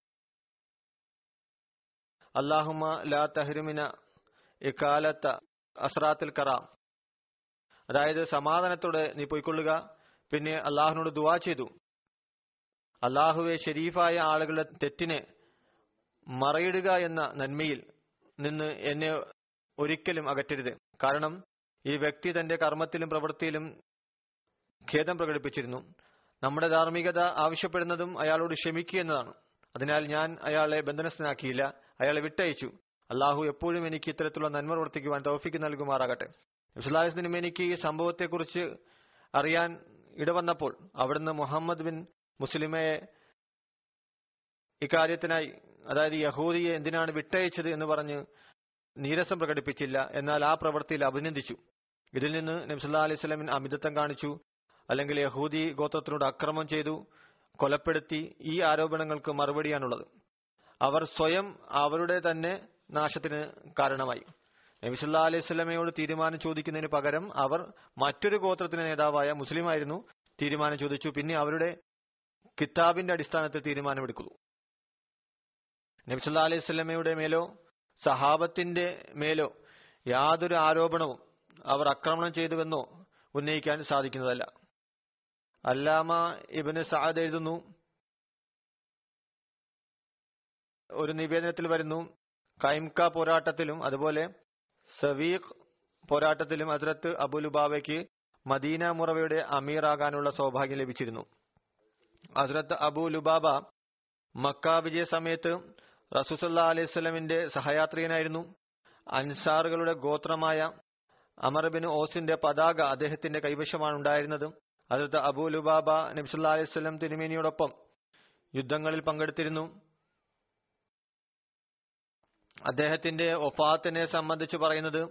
അള്ളാഹുമ ലാ തഹ്രുമിന ഇക്കാലത്ത അസ്രാത്തിൽ കറാം അതായത് സമാധാനത്തോടെ നീ പോയിക്കൊള്ളുക പിന്നെ അള്ളാഹുനോട് ദുവാ ചെയ്തു അള്ളാഹുവെ ഷെരീഫായ ആളുകളുടെ തെറ്റിനെ മറയിടുക എന്ന നന്മയിൽ നിന്ന് എന്നെ ഒരിക്കലും അകറ്റരുത് കാരണം ഈ വ്യക്തി തന്റെ കർമ്മത്തിലും പ്രവൃത്തിയിലും ഖേദം പ്രകടിപ്പിച്ചിരുന്നു നമ്മുടെ ധാർമ്മികത ആവശ്യപ്പെടുന്നതും അയാളോട് ക്ഷമിക്കുക എന്നതാണ് അതിനാൽ ഞാൻ അയാളെ ബന്ധനസ്ഥനാക്കിയില്ല അയാളെ വിട്ടയച്ചു അള്ളാഹു എപ്പോഴും എനിക്ക് ഇത്തരത്തിലുള്ള നന്മ പ്രവർത്തിക്കുവാൻ തൗഫിക്ക് നൽകുമാറാകട്ടെ നബ്സുല്ലാഹിസ്ലിനും എനിക്ക് ഈ സംഭവത്തെക്കുറിച്ച് അറിയാൻ ഇടവന്നപ്പോൾ അവിടുന്ന് മുഹമ്മദ് ബിൻ മുസ്ലിമയെ ഇക്കാര്യത്തിനായി അതായത് യഹൂദിയെ എന്തിനാണ് വിട്ടയച്ചത് എന്ന് പറഞ്ഞ് നീരസം പ്രകടിപ്പിച്ചില്ല എന്നാൽ ആ പ്രവൃത്തിയിൽ അഭിനന്ദിച്ചു ഇതിൽ നിന്ന് നബ്സുല്ലാ അലൈഹി സ്വലമിൻ അമിതത്വം കാണിച്ചു അല്ലെങ്കിൽ യഹൂദി ഗോത്രത്തിനോട് അക്രമം ചെയ്തു കൊലപ്പെടുത്തി ഈ ആരോപണങ്ങൾക്ക് മറുപടിയാണുള്ളത് അവർ സ്വയം അവരുടെ തന്നെ നാശത്തിന് കാരണമായി നബിസുല്ലാ അലൈഹി സ്വലമയോട് തീരുമാനം ചോദിക്കുന്നതിന് പകരം അവർ മറ്റൊരു ഗോത്രത്തിന്റെ നേതാവായ മുസ്ലിം ആയിരുന്നു തീരുമാനം ചോദിച്ചു പിന്നെ അവരുടെ കിതാബിന്റെ അടിസ്ഥാനത്തിൽ തീരുമാനമെടുക്കുന്നു നബിസുല്ലാ അലൈഹി സ്വലമയുടെ മേലോ സഹാബത്തിന്റെ മേലോ യാതൊരു ആരോപണവും അവർ ആക്രമണം ചെയ്തുവെന്നോ ഉന്നയിക്കാൻ സാധിക്കുന്നതല്ല അല്ലാമ ഇബിന് സാദ് എഴുതുന്നു ഒരു നിവേദനത്തിൽ വരുന്നു കൈംക പോരാട്ടത്തിലും അതുപോലെ സവീഖ് പോരാട്ടത്തിലും ഹസ്രത്ത് അബുലുബാവയ്ക്ക് മദീന മുറവയുടെ അമീറാകാനുള്ള സൗഭാഗ്യം ലഭിച്ചിരുന്നു ഹസ്രത്ത് അബു ലുബാബ മക്ക വിജയ സമയത്ത് റസൂസല്ലാ അലൈഹി സ്വലമിന്റെ സഹയാത്രികനായിരുന്നു അൻസാറുകളുടെ ഗോത്രമായ അമർബിൻ ഓസിന്റെ പതാക അദ്ദേഹത്തിന്റെ കൈവശമാണ് ഉണ്ടായിരുന്നത് ഹസ്രത്ത് അബു ലുബാബ നബ്സുല്ലാ അലൈഹി സ്വലം തിരുമേനിയോടൊപ്പം യുദ്ധങ്ങളിൽ പങ്കെടുത്തിരുന്നു അദ്ദേഹത്തിന്റെ ഒഫാത്തിനെ സംബന്ധിച്ച് പറയുന്നത്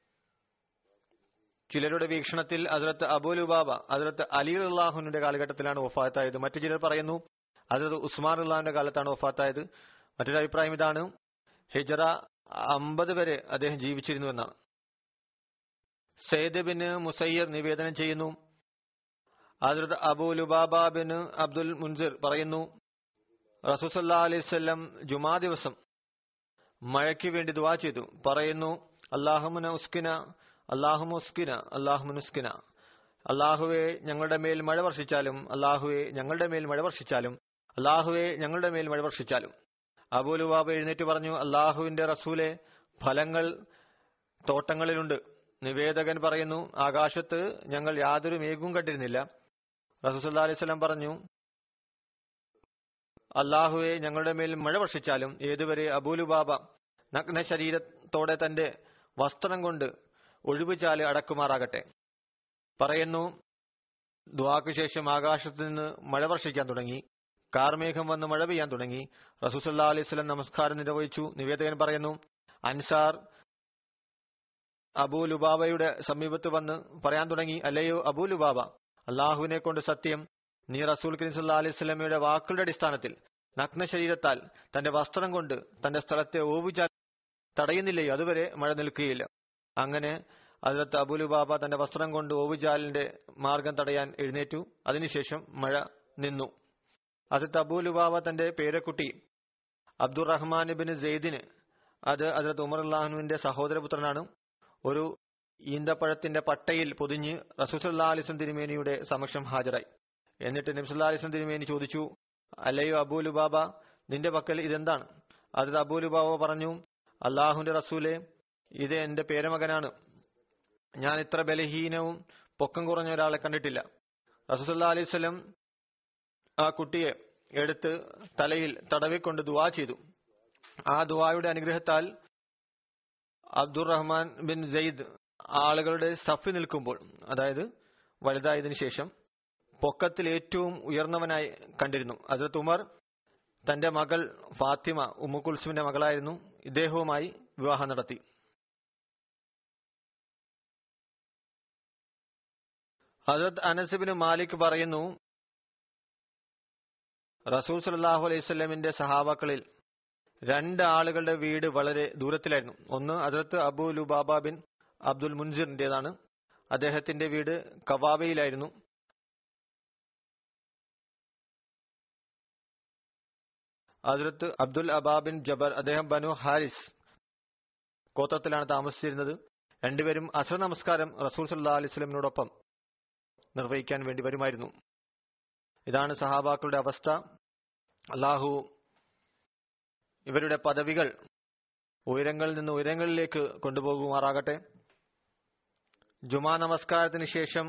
ചിലരുടെ വീക്ഷണത്തിൽ ഹസ്രത്ത് അബുലുബാബ ഹസ്രത്ത് അലി അള്ളാഹുവിന്റെ കാലഘട്ടത്തിലാണ് വഫാത്തായത് മറ്റു ചിലർ പറയുന്നു ഹസ്രത്ത് ഉസ്മാൻ അള്ളാഹുവിന്റെ കാലത്താണ് വഫാത്തായത് മറ്റൊരു അഭിപ്രായം ഇതാണ് ഹിജറ അമ്പത് വരെ അദ്ദേഹം ജീവിച്ചിരുന്നു എന്നാണ് സെയ്ദ് ബിൻ മുസയ്യർ നിവേദനം ചെയ്യുന്നു ഹസ്രത്ത് അബു ലുബാബ ബിൻ അബ്ദുൽ മുൻസിർ പറയുന്നു റസൂസല്ലാ അലൈവല്ലം ജുമാ ദിവസം മഴയ്ക്ക് വേണ്ടി ദുവാ ചെയ്തു പറയുന്നു അള്ളാഹുമുന ഉസ്കിന അള്ളാഹുമുസ്കിന അള്ളാഹുമുനുസ്കിന അള്ളാഹുവെ ഞങ്ങളുടെ മേൽ മഴ വർഷിച്ചാലും അള്ളാഹുവെ ഞങ്ങളുടെ മേൽ മഴ വർഷിച്ചാലും അള്ളാഹുവെ ഞങ്ങളുടെ മേൽ മഴ വർഷിച്ചാലും അബൂലുവാബ് എഴുന്നേറ്റ് പറഞ്ഞു അള്ളാഹുവിന്റെ റസൂലെ ഫലങ്ങൾ തോട്ടങ്ങളിലുണ്ട് നിവേദകൻ പറയുന്നു ആകാശത്ത് ഞങ്ങൾ യാതൊരു മേഘവും കണ്ടിരുന്നില്ല റസൂസല്ലാ അലൈഹി സ്വലം പറഞ്ഞു അള്ളാഹുവെ ഞങ്ങളുടെ മേൽ മഴ വർഷിച്ചാലും ഏതുവരെ അബൂലുബാബ നഗ്ന ശരീരത്തോടെ തന്റെ വസ്ത്രം കൊണ്ട് ഒഴിവുചാല് അടക്കുമാറാകട്ടെ പറയുന്നു ദ്വാക്ക് ശേഷം ആകാശത്ത് നിന്ന് മഴ വർഷിക്കാൻ തുടങ്ങി കാർമേഘം വന്ന് മഴ പെയ്യാൻ തുടങ്ങി റസൂസല്ലാ അലൈഹി സ്വലം നമസ്കാരം നിർവഹിച്ചു നിവേദകൻ പറയുന്നു അൻസാർ അബൂ ലുബാബയുടെ സമീപത്ത് വന്ന് പറയാൻ തുടങ്ങി അല്ലയോ അബൂ ലുബാബ അള്ളാഹുവിനെ കൊണ്ട് സത്യം നീ റസൂൽ കരീം സല്ലാ അലൈഹി സ്വലമയുടെ വാക്കുകളുടെ അടിസ്ഥാനത്തിൽ നഗ്ന ശരീരത്താൽ തന്റെ വസ്ത്രം കൊണ്ട് തന്റെ സ്ഥലത്തെ ഓവുചാൽ തടയുന്നില്ലയോ അതുവരെ മഴ നിൽക്കുകയില്ല അങ്ങനെ അതിലത്ത് അബുലുബാബ തന്റെ വസ്ത്രം കൊണ്ട് ഓവുചാലിന്റെ മാർഗം തടയാൻ എഴുന്നേറ്റു അതിനുശേഷം മഴ നിന്നു അതിലത്ത് അബുലുബാബ തന്റെ പേരക്കുട്ടി അബ്ദുറഹ്മാൻ ബിൻ സെയ്ദിന് അത് അതിലത്ത് ഉമർ അള്ളാഹുവിന്റെ സഹോദരപുത്രനാണ് ഒരു ഈന്തപ്പഴത്തിന്റെ പട്ടയിൽ പൊതിഞ്ഞ് റസൂസല്ലാ അലിസ്ലം തിരുമേനിയുടെ സമക്ഷം ഹാജരായി എന്നിട്ട് നബ്സുല്ലാ അലിസ്ലം തിരുമേനി ചോദിച്ചു അല്ലയോ അബൂലുബാബ നിന്റെ പക്കൽ ഇതെന്താണ് അത് അബൂലുബാബ പറഞ്ഞു അള്ളാഹുന്റെ റസൂലെ ഇത് എന്റെ പേരമകനാണ് ഞാൻ ഇത്ര ബലഹീനവും പൊക്കം കുറഞ്ഞ ഒരാളെ കണ്ടിട്ടില്ല റസൂസല്ലാ അലൈവല്ലം ആ കുട്ടിയെ എടുത്ത് തലയിൽ തടവിക്കൊണ്ട് ദുവാ ചെയ്തു ആ ദുവായുടെ അനുഗ്രഹത്താൽ അബ്ദുറഹ്മാൻ ബിൻ സെയ്ദ് ആളുകളുടെ സഫിൽ നിൽക്കുമ്പോൾ അതായത് വലുതായതിനു ശേഷം പൊക്കത്തിൽ ഏറ്റവും ഉയർന്നവനായി കണ്ടിരുന്നു ഹസരത്ത് ഉമർ തന്റെ മകൾ ഫാത്തിമ ഉമ്മു കുൽസുമിന്റെ മകളായിരുന്നു ഇദ്ദേഹവുമായി വിവാഹം നടത്തി ഹസരത് അനസിബിന് മാലിക് പറയുന്നു റസൂൽ സലാഹു അലൈഹി സ്വലമിന്റെ സഹാബാക്കളിൽ രണ്ട് ആളുകളുടെ വീട് വളരെ ദൂരത്തിലായിരുന്നു ഒന്ന് ഹസരത്ത് അബു ലുബാബ ബിൻ അബ്ദുൽ മുൻസിറിന്റേതാണ് അദ്ദേഹത്തിന്റെ വീട് കവാബയിലായിരുന്നു ഹസ്രത്ത് അബ്ദുൽ അബാബിൻ ജബർ അദ്ദേഹം ബനു ഹാരിസ് ഗോത്രത്തിലാണ് താമസിച്ചിരുന്നത് രണ്ടുപേരും അസർ നമസ്കാരം റസൂൽ സല്ലാ അലൈഹി സ്വലമിനോടൊപ്പം നിർവഹിക്കാൻ വേണ്ടി വരുമായിരുന്നു ഇതാണ് സഹാബാക്കളുടെ അവസ്ഥ അള്ളാഹു ഇവരുടെ പദവികൾ ഉയരങ്ങളിൽ നിന്ന് ഉയരങ്ങളിലേക്ക് കൊണ്ടുപോകുമാറാകട്ടെ ജുമാ നമസ്കാരത്തിന് ശേഷം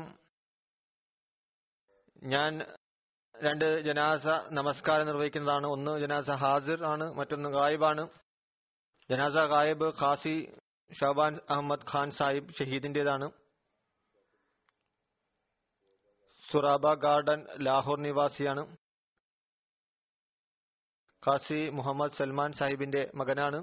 ഞാൻ രണ്ട് ജനാസ നമസ്കാരം നിർവഹിക്കുന്നതാണ് ഒന്ന് ജനാസ ഹാസിർ ആണ് മറ്റൊന്ന് ഗായിബാണ് ജനാസ ഗായിബ് ഖാസി ഷാബാൻ അഹമ്മദ് ഖാൻ സാഹിബ് ഷഹീദിന്റേതാണ് സുറാബ ഗാർഡൻ ലാഹോർ നിവാസിയാണ് ഖാസി മുഹമ്മദ് സൽമാൻ സാഹിബിന്റെ മകനാണ്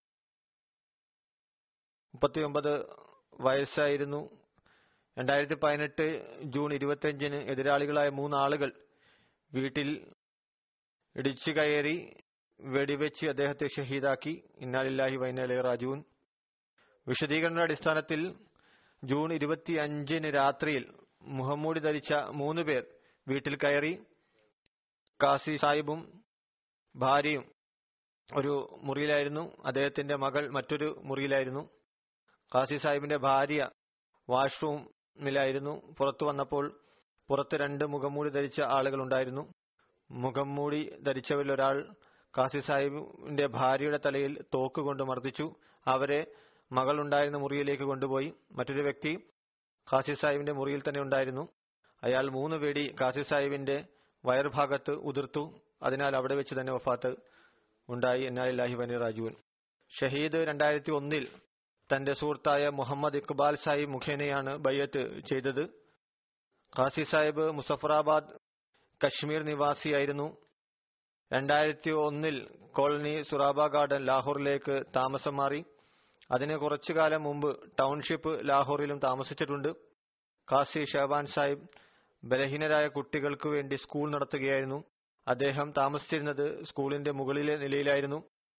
മുപ്പത്തിയൊമ്പത് വയസ്സായിരുന്നു രണ്ടായിരത്തി പതിനെട്ട് ജൂൺ ഇരുപത്തിയഞ്ചിന് എതിരാളികളായ മൂന്നാളുകൾ വീട്ടിൽ ഇടിച്ചു കയറി വെടിവെച്ച് അദ്ദേഹത്തെ ഷഹീദാക്കി ഇന്നാലില്ലാഹി വൈനലെ റാജൂൻ വിശദീകരണ അടിസ്ഥാനത്തിൽ ജൂൺ ഇരുപത്തി അഞ്ചിന് രാത്രിയിൽ മുഹമ്മൂടി ധരിച്ച മൂന്ന് പേർ വീട്ടിൽ കയറി കാസി സാഹിബും ഭാര്യയും ഒരു മുറിയിലായിരുന്നു അദ്ദേഹത്തിന്റെ മകൾ മറ്റൊരു മുറിയിലായിരുന്നു കാസി സാഹിബിന്റെ ഭാര്യ വാഷ്റൂമിലായിരുന്നു പുറത്തു വന്നപ്പോൾ പുറത്ത് രണ്ട് മുഖംമൂടി ധരിച്ച ആളുകൾ ഉണ്ടായിരുന്നു മുഖംമൂടി ധരിച്ചവരിൽ ഒരാൾ കാസി സാഹിബിന്റെ ഭാര്യയുടെ തലയിൽ തോക്ക് കൊണ്ട് മർദ്ദിച്ചു അവരെ മകൾ ഉണ്ടായിരുന്ന മുറിയിലേക്ക് കൊണ്ടുപോയി മറ്റൊരു വ്യക്തി കാസി സാഹിബിന്റെ മുറിയിൽ തന്നെ ഉണ്ടായിരുന്നു അയാൾ മൂന്ന് വെടി കാസി സാഹിബിന്റെ വയർഭാഗത്ത് ഉതിർത്തു അതിനാൽ അവിടെ വെച്ച് തന്നെ വഫാത്ത് ഉണ്ടായി എന്നാലില്ലാഹി വനി റാജുവിൻ ഷഹീദ് രണ്ടായിരത്തി ഒന്നിൽ തന്റെ സുഹൃത്തായ മുഹമ്മദ് ഇക്ബാൽ സാഹിബ് മുഖേനയാണ് ബയ്യത്ത് ചെയ്തത് ഖാസി സാഹിബ് മുസഫറാബാദ് കശ്മീർ നിവാസിയായിരുന്നു രണ്ടായിരത്തി ഒന്നിൽ കോളനി സുറാബ ഗാർഡൻ ലാഹോറിലേക്ക് താമസം മാറി അതിന് കുറച്ചു കാലം മുമ്പ് ടൗൺഷിപ്പ് ലാഹോറിലും താമസിച്ചിട്ടുണ്ട് ഖാസി ഷഹബാൻ സാഹിബ് ബലഹീനരായ കുട്ടികൾക്ക് വേണ്ടി സ്കൂൾ നടത്തുകയായിരുന്നു അദ്ദേഹം താമസിച്ചിരുന്നത് സ്കൂളിന്റെ മുകളിലെ നിലയിലായിരുന്നു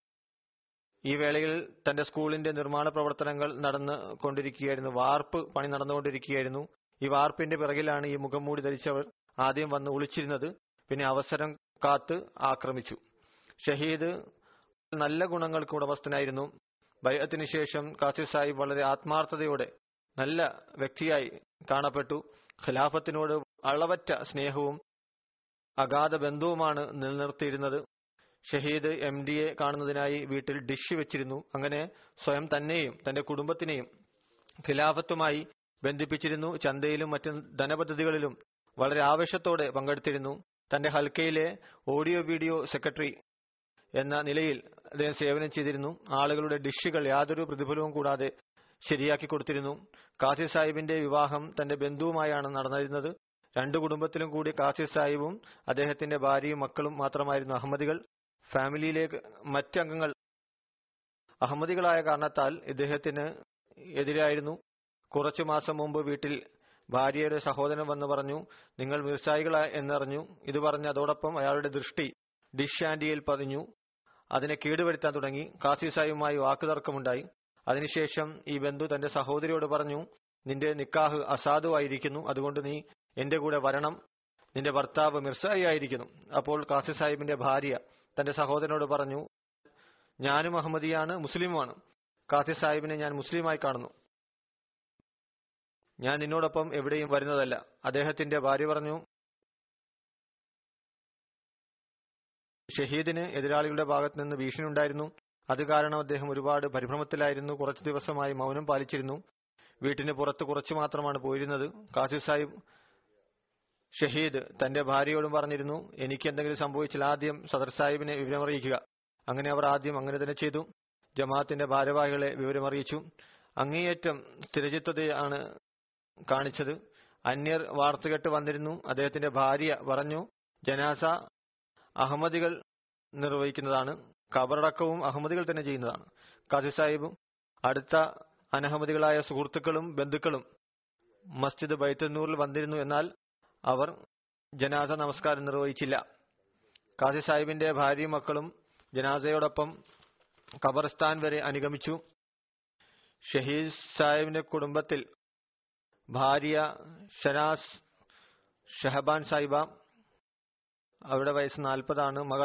ഈ വേളയിൽ തന്റെ സ്കൂളിന്റെ നിർമ്മാണ പ്രവർത്തനങ്ങൾ നടന്നു കൊണ്ടിരിക്കുകയായിരുന്നു വാർപ്പ് പണി നടന്നുകൊണ്ടിരിക്കുകയായിരുന്നു ഈ വാർപ്പിന്റെ പിറകിലാണ് ഈ മുഖം മൂടി ധരിച്ചവർ ആദ്യം വന്ന് ഒളിച്ചിരുന്നത് പിന്നെ അവസരം കാത്ത് ആക്രമിച്ചു ഷഹീദ് നല്ല ഗുണങ്ങൾക്ക് ഉടമസ്ഥനായിരുന്നു ബൈഅത്തിന് ശേഷം കാസി സാഹിബ് വളരെ ആത്മാർത്ഥതയോടെ നല്ല വ്യക്തിയായി കാണപ്പെട്ടു ഖിലാഫത്തിനോട് അളവറ്റ സ്നേഹവും അഗാധ ബന്ധവുമാണ് നിലനിർത്തിയിരുന്നത് ഷഹീദ് എം ഡിയെ കാണുന്നതിനായി വീട്ടിൽ ഡിഷ് വെച്ചിരുന്നു അങ്ങനെ സ്വയം തന്നെയും തന്റെ കുടുംബത്തിനെയും ഖിലാഫത്തുമായി ബന്ധിപ്പിച്ചിരുന്നു ചന്തയിലും മറ്റ് ധനപദ്ധതികളിലും വളരെ ആവേശത്തോടെ പങ്കെടുത്തിരുന്നു തന്റെ ഹൽക്കയിലെ ഓഡിയോ വീഡിയോ സെക്രട്ടറി എന്ന നിലയിൽ അദ്ദേഹം സേവനം ചെയ്തിരുന്നു ആളുകളുടെ ഡിഷുകൾ യാതൊരു പ്രതിഫലവും കൂടാതെ ശരിയാക്കി കൊടുത്തിരുന്നു കാസി സാഹിബിന്റെ വിവാഹം തന്റെ ബന്ധുവുമായാണ് നടന്നിരുന്നത് രണ്ടു കുടുംബത്തിലും കൂടി കാസി സാഹിബും അദ്ദേഹത്തിന്റെ ഭാര്യയും മക്കളും മാത്രമായിരുന്നു അഹമ്മദികൾ ഫാമിലിയിലേക്ക് മറ്റംഗങ്ങൾ അഹമ്മദികളായ കാരണത്താൽ ഇദ്ദേഹത്തിന് എതിരായിരുന്നു കുറച്ചു മാസം മുമ്പ് വീട്ടിൽ ഭാര്യയുടെ സഹോദരൻ വന്ന് പറഞ്ഞു നിങ്ങൾ മിർസായികളാ എന്നറിഞ്ഞു ഇത് പറഞ്ഞ് അതോടൊപ്പം അയാളുടെ ദൃഷ്ടി ഡിഷ് ആൻഡിയിൽ പതിഞ്ഞു അതിനെ കേടുവരുത്താൻ തുടങ്ങി കാസി സാഹിബുമായി വാക്കുതർക്കമുണ്ടായി അതിനുശേഷം ഈ ബന്ധു തന്റെ സഹോദരിയോട് പറഞ്ഞു നിന്റെ നിക്കാഹ് അസാധുവായിരിക്കുന്നു അതുകൊണ്ട് നീ എന്റെ കൂടെ വരണം നിന്റെ ഭർത്താവ് മിർസായി ആയിരിക്കുന്നു അപ്പോൾ കാസി സാഹിബിന്റെ ഭാര്യ തന്റെ സഹോദരനോട് പറഞ്ഞു ഞാനും അഹമ്മദിയാണ് മുസ്ലിമുമാണ് കാസി സാഹിബിനെ ഞാൻ മുസ്ലിമായി കാണുന്നു ഞാൻ നിന്നോടൊപ്പം എവിടെയും വരുന്നതല്ല അദ്ദേഹത്തിന്റെ ഭാര്യ പറഞ്ഞു ഷഹീദിന് എതിരാളികളുടെ ഭാഗത്ത് നിന്ന് ഭീഷണി ഉണ്ടായിരുന്നു അത് കാരണം അദ്ദേഹം ഒരുപാട് പരിഭ്രമത്തിലായിരുന്നു കുറച്ചു ദിവസമായി മൗനം പാലിച്ചിരുന്നു വീട്ടിന് പുറത്ത് കുറച്ചു മാത്രമാണ് പോയിരുന്നത് കാസി സാഹിബ് ഷഹീദ് തന്റെ ഭാര്യയോടും പറഞ്ഞിരുന്നു എനിക്ക് എന്തെങ്കിലും സംഭവിച്ചാൽ ആദ്യം സദർ സാഹിബിനെ വിവരമറിയിക്കുക അങ്ങനെ അവർ ആദ്യം അങ്ങനെ തന്നെ ചെയ്തു ജമാഅത്തിന്റെ ഭാരവാഹികളെ വിവരമറിയിച്ചു അങ്ങേയറ്റം സ്ഥിരചിത്വതയാണ് കാണിച്ചത് അന്യർ വാർത്ത കേട്ട് വന്നിരുന്നു അദ്ദേഹത്തിന്റെ ഭാര്യ പറഞ്ഞു ജനാസ അഹമ്മദികൾ നിർവഹിക്കുന്നതാണ് കബറടക്കവും അഹമ്മദികൾ തന്നെ ചെയ്യുന്നതാണ് ഖാദി സാഹിബും അടുത്ത അനഹമ്മദികളായ സുഹൃത്തുക്കളും ബന്ധുക്കളും മസ്ജിദ് ബൈത്തന്നൂറിൽ വന്നിരുന്നു എന്നാൽ അവർ ജനാസ നമസ്കാരം നിർവഹിച്ചില്ല ഖാദി സാഹിബിന്റെ ഭാര്യയും മക്കളും ജനാസയോടൊപ്പം ഖബർസ്ഥാൻ വരെ അനുഗമിച്ചു ഷഹീദ് സാഹിബിന്റെ കുടുംബത്തിൽ ഭാര്യ ഷനാസ് ഷഹബാൻ സാഹിബ അവരുടെ വയസ്സ് നാൽപ്പതാണ് മകൾ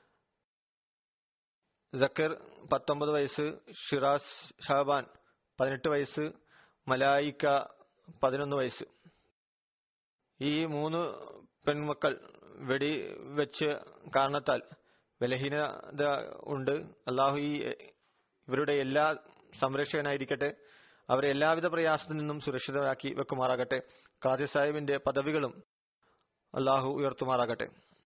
ജക്കർ പത്തൊമ്പത് വയസ്സ് ഷിറാസ് ഷഹബാൻ പതിനെട്ട് വയസ്സ് മലായിക്ക പതിനൊന്ന് വയസ്സ് ഈ മൂന്ന് പെൺമക്കൾ വെടി വെച്ച് കാരണത്താൽ ബലഹീനത ഉണ്ട് അള്ളാഹു ഈ ഇവരുടെ എല്ലാ സംരക്ഷകനായിരിക്കട്ടെ അവരെ എല്ലാവിധ പ്രയാസത്തിൽ നിന്നും സുരക്ഷിതരാക്കി വെക്കുമാറാകട്ടെ ഖാദി സാഹിബിന്റെ പദവികളും അള്ളാഹു ഉയർത്തുമാറാകട്ടെ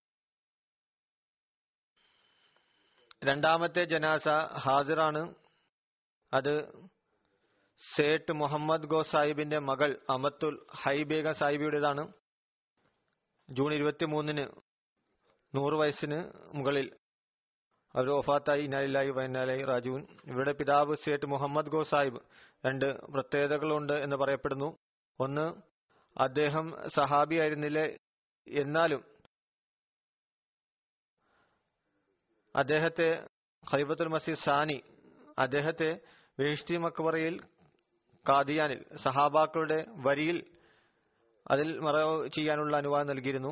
രണ്ടാമത്തെ ജനാസ ഹാജിറാണ് അത് സേട്ട് മുഹമ്മദ് ഗോ സാഹിബിന്റെ മകൾ അമത്തുൽ ഹൈബേഗ സാഹിബിയുടേതാണ് ജൂൺ ഇരുപത്തിമൂന്നിന് നൂറ് വയസ്സിന് മുകളിൽ അവർ ഒഫാത്തായി ഇനാലിലായി വയനാലായി രാജുവിൻ ഇവരുടെ പിതാവ് സേട്ട് മുഹമ്മദ് ഗോ സാഹിബ് രണ്ട് പ്രത്യേകതകളുണ്ട് എന്ന് പറയപ്പെടുന്നു ഒന്ന് അദ്ദേഹം സഹാബിയായിരുന്നില്ല എന്നാലും അദ്ദേഹത്തെ ഖൈബത്തുൽ മസീദ് സാനി അദ്ദേഹത്തെ വേഷ്ടി മക്ബറയിൽ കാദിയാനിൽ സഹാബാക്കളുടെ വരിയിൽ അതിൽ മറവ് ചെയ്യാനുള്ള അനുവാദം നൽകിയിരുന്നു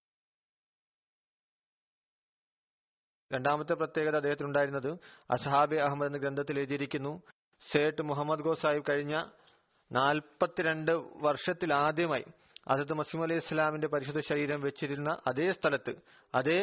രണ്ടാമത്തെ പ്രത്യേകത അദ്ദേഹത്തിനുണ്ടായിരുന്നത് അസഹാബി അഹമ്മദ് എന്ന ഗ്രന്ഥത്തിൽ എഴുതിയിരിക്കുന്നു സേട്ട് മുഹമ്മദ് ഗോ സാഹിബ് കഴിഞ്ഞ നാൽപ്പത്തിരണ്ട് വർഷത്തിൽ ആദ്യമായി അസത്ത് മസീം അലി ഇസ്ലാമിന്റെ പരിശുദ്ധ ശരീരം വെച്ചിരുന്ന അതേ സ്ഥലത്ത് അതേ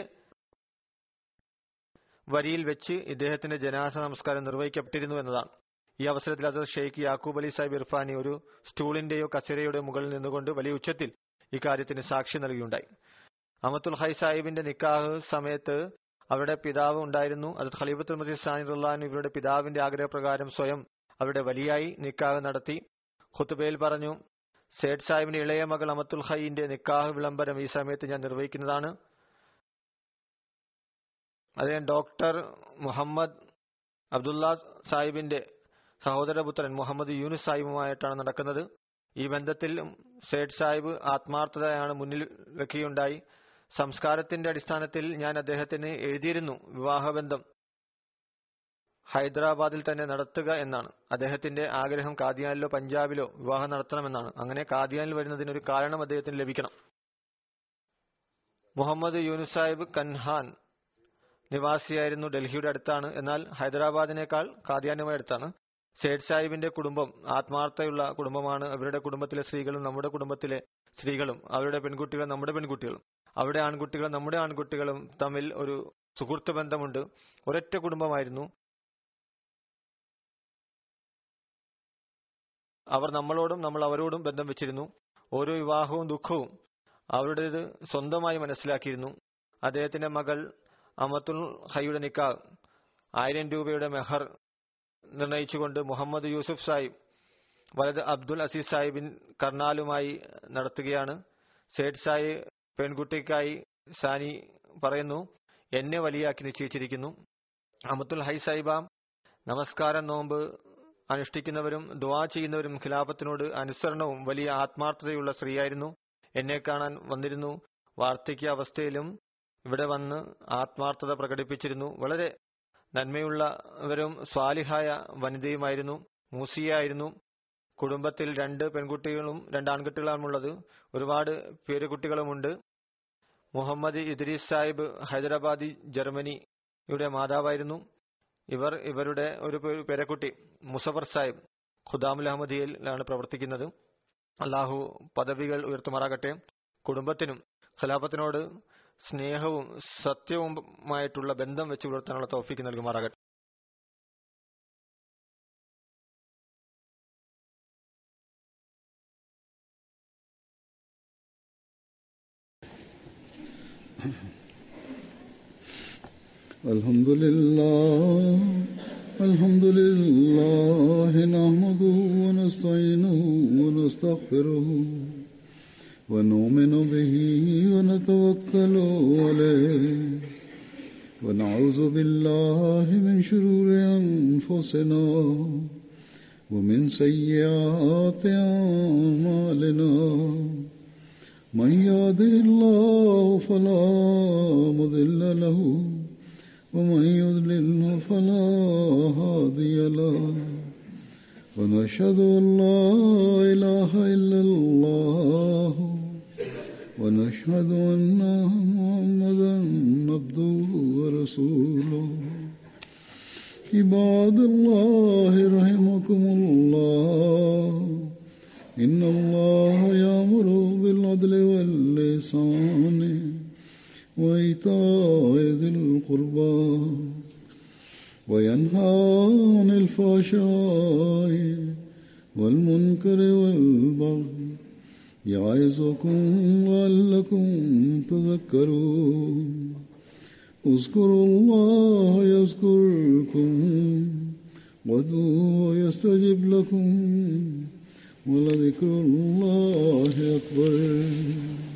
വരിയിൽ വെച്ച് ഇദ്ദേഹത്തിന്റെ ജനാസ നമസ്കാരം നിർവഹിക്കപ്പെട്ടിരുന്നു എന്നതാണ് ഈ അവസരത്തിൽ അത് ഷെയ്ഖ് യാക്കൂബ് അലി സാഹിബ് ഇർഫാനി ഒരു സ്റ്റൂളിന്റെയോ കസേരയുടെ മുകളിൽ നിന്നുകൊണ്ട് വലിയ ഉച്ചത്തിൽ ഇക്കാര്യത്തിന് സാക്ഷി നൽകിയുണ്ടായി അമത്തുൽ ഹൈ സാഹിബിന്റെ നിക്കാഹ് സമയത്ത് അവരുടെ പിതാവ് ഉണ്ടായിരുന്നു അത് ഖലീഫത്തുൽ മസീദ് സാനി റുല്ലാൻ ഇവരുടെ പിതാവിന്റെ ആഗ്രഹപ്രകാരം സ്വയം അവരുടെ വലിയായി നിക്കാഹ് നടത്തി ഖുത്തുബയിൽ പറഞ്ഞു സേഠ് സാഹിബിന്റെ ഇളയ മകൾ അമത്തുൽ ഹൈന്റെ നിക്കാഹ് വിളംബരം ഈ സമയത്ത് ഞാൻ നിർവഹിക്കുന്നതാണ് അദ്ദേഹം ഡോക്ടർ മുഹമ്മദ് അബ്ദുള്ള സാഹിബിന്റെ സഹോദരപുത്രൻ മുഹമ്മദ് യൂനുസ് സാഹിബുമായിട്ടാണ് നടക്കുന്നത് ഈ ബന്ധത്തിൽ സേഠ് സാഹിബ് ആത്മാർത്ഥതയാണ് മുന്നിൽ വെക്കുകയുണ്ടായി സംസ്കാരത്തിന്റെ അടിസ്ഥാനത്തിൽ ഞാൻ അദ്ദേഹത്തിന് എഴുതിയിരുന്നു വിവാഹബന്ധം ഹൈദരാബാദിൽ തന്നെ നടത്തുക എന്നാണ് അദ്ദേഹത്തിന്റെ ആഗ്രഹം കാദിയാനിലോ പഞ്ചാബിലോ വിവാഹം നടത്തണമെന്നാണ് അങ്ങനെ കാദിയാനിൽ വരുന്നതിന് ഒരു കാരണം അദ്ദേഹത്തിന് ലഭിക്കണം മുഹമ്മദ് യൂനുസ് സാഹിബ് കൻഹാൻ നിവാസിയായിരുന്നു ഡൽഹിയുടെ അടുത്താണ് എന്നാൽ ഹൈദരാബാദിനേക്കാൾ കാദിയാനുമായി അടുത്താണ് സേഠ് സാഹിബിന്റെ കുടുംബം ആത്മാർത്ഥയുള്ള കുടുംബമാണ് അവരുടെ കുടുംബത്തിലെ സ്ത്രീകളും നമ്മുടെ കുടുംബത്തിലെ സ്ത്രീകളും അവരുടെ പെൺകുട്ടികൾ നമ്മുടെ പെൺകുട്ടികളും അവിടെ ആൺകുട്ടികളും നമ്മുടെ ആൺകുട്ടികളും തമ്മിൽ ഒരു സുഹൃത്ത് ബന്ധമുണ്ട് ഒരൊറ്റ കുടുംബമായിരുന്നു അവർ നമ്മളോടും നമ്മൾ അവരോടും ബന്ധം വെച്ചിരുന്നു ഓരോ വിവാഹവും ദുഃഖവും അവരുടേത് സ്വന്തമായി മനസ്സിലാക്കിയിരുന്നു അദ്ദേഹത്തിന്റെ മകൾ അമത്തുൽ ഹൈയുടെ നിക്കാഹ് ആയിരം രൂപയുടെ മെഹർ നിർണയിച്ചുകൊണ്ട് മുഹമ്മദ് യൂസുഫ് സാഹിബ് വലത് അബ്ദുൽ അസീസ് സാഹിബിൻ കർണാലുമായി നടത്തുകയാണ് സേഠ് സായി പെൺകുട്ടിക്കായി സാനി പറയുന്നു എന്നെ വലിയാക്കി നിശ്ചയിച്ചിരിക്കുന്നു അമത്തുൽ ഹൈ സാഹിബാം നമസ്കാരം നോമ്പ് അനുഷ്ഠിക്കുന്നവരും ദുവാ ചെയ്യുന്നവരും ഖിലാഫത്തിനോട് അനുസരണവും വലിയ ആത്മാർത്ഥതയുള്ള സ്ത്രീയായിരുന്നു എന്നെ കാണാൻ വന്നിരുന്നു വാർദ്ധക്യ അവസ്ഥയിലും ഇവിടെ വന്ന് ആത്മാർത്ഥത പ്രകടിപ്പിച്ചിരുന്നു വളരെ നന്മയുള്ളവരും സ്വാലിഹായ വനിതയുമായിരുന്നു മൂസിയായിരുന്നു കുടുംബത്തിൽ രണ്ട് പെൺകുട്ടികളും രണ്ട് ആൺകുട്ടികളുമുള്ളത് ഒരുപാട് പേരുകുട്ടികളുമുണ്ട് മുഹമ്മദ് ഇദ്രീസ് സാഹിബ് ഹൈദരാബാദി ജർമ്മനിയുടെ മാതാവായിരുന്നു ഇവർ ഇവരുടെ ഒരു പേരക്കുട്ടി മുസഫർ സാഹിബ് ഖുദാമുൽ അഹമ്മദിയിലാണ് പ്രവർത്തിക്കുന്നത് അള്ളാഹു പദവികൾ ഉയർത്തുമാറാകട്ടെ കുടുംബത്തിനും ഖിലാഫത്തിനോട് സ്നേഹവും സത്യവുമായിട്ടുള്ള ബന്ധം വെച്ച് പുലർത്താനുള്ള തോഫിക്ക് നൽകുമാറാകട്ടെ الحمد لله الحمد لله نحمده ونستعينه ونستغفره ونؤمن به ونتوكل عليه ونعوذ بالله من شرور أنفسنا ومن سيئات أعمالنا من يهده الله فلا مضل له ومن يضلله فلا هادي له ونشهد أن لا إله إلا الله ونشهد أن محمدا عبده ورسوله عباد الله رحمكم الله إن الله يأمر بالعدل واللسان وإيتاء ذي القربى وينهى عن الفحشاء والمنكر والبغي يعظكم لعلكم تذكرون اذكروا الله يذكركم وادعوه يستجب لكم ولذكر الله أكبر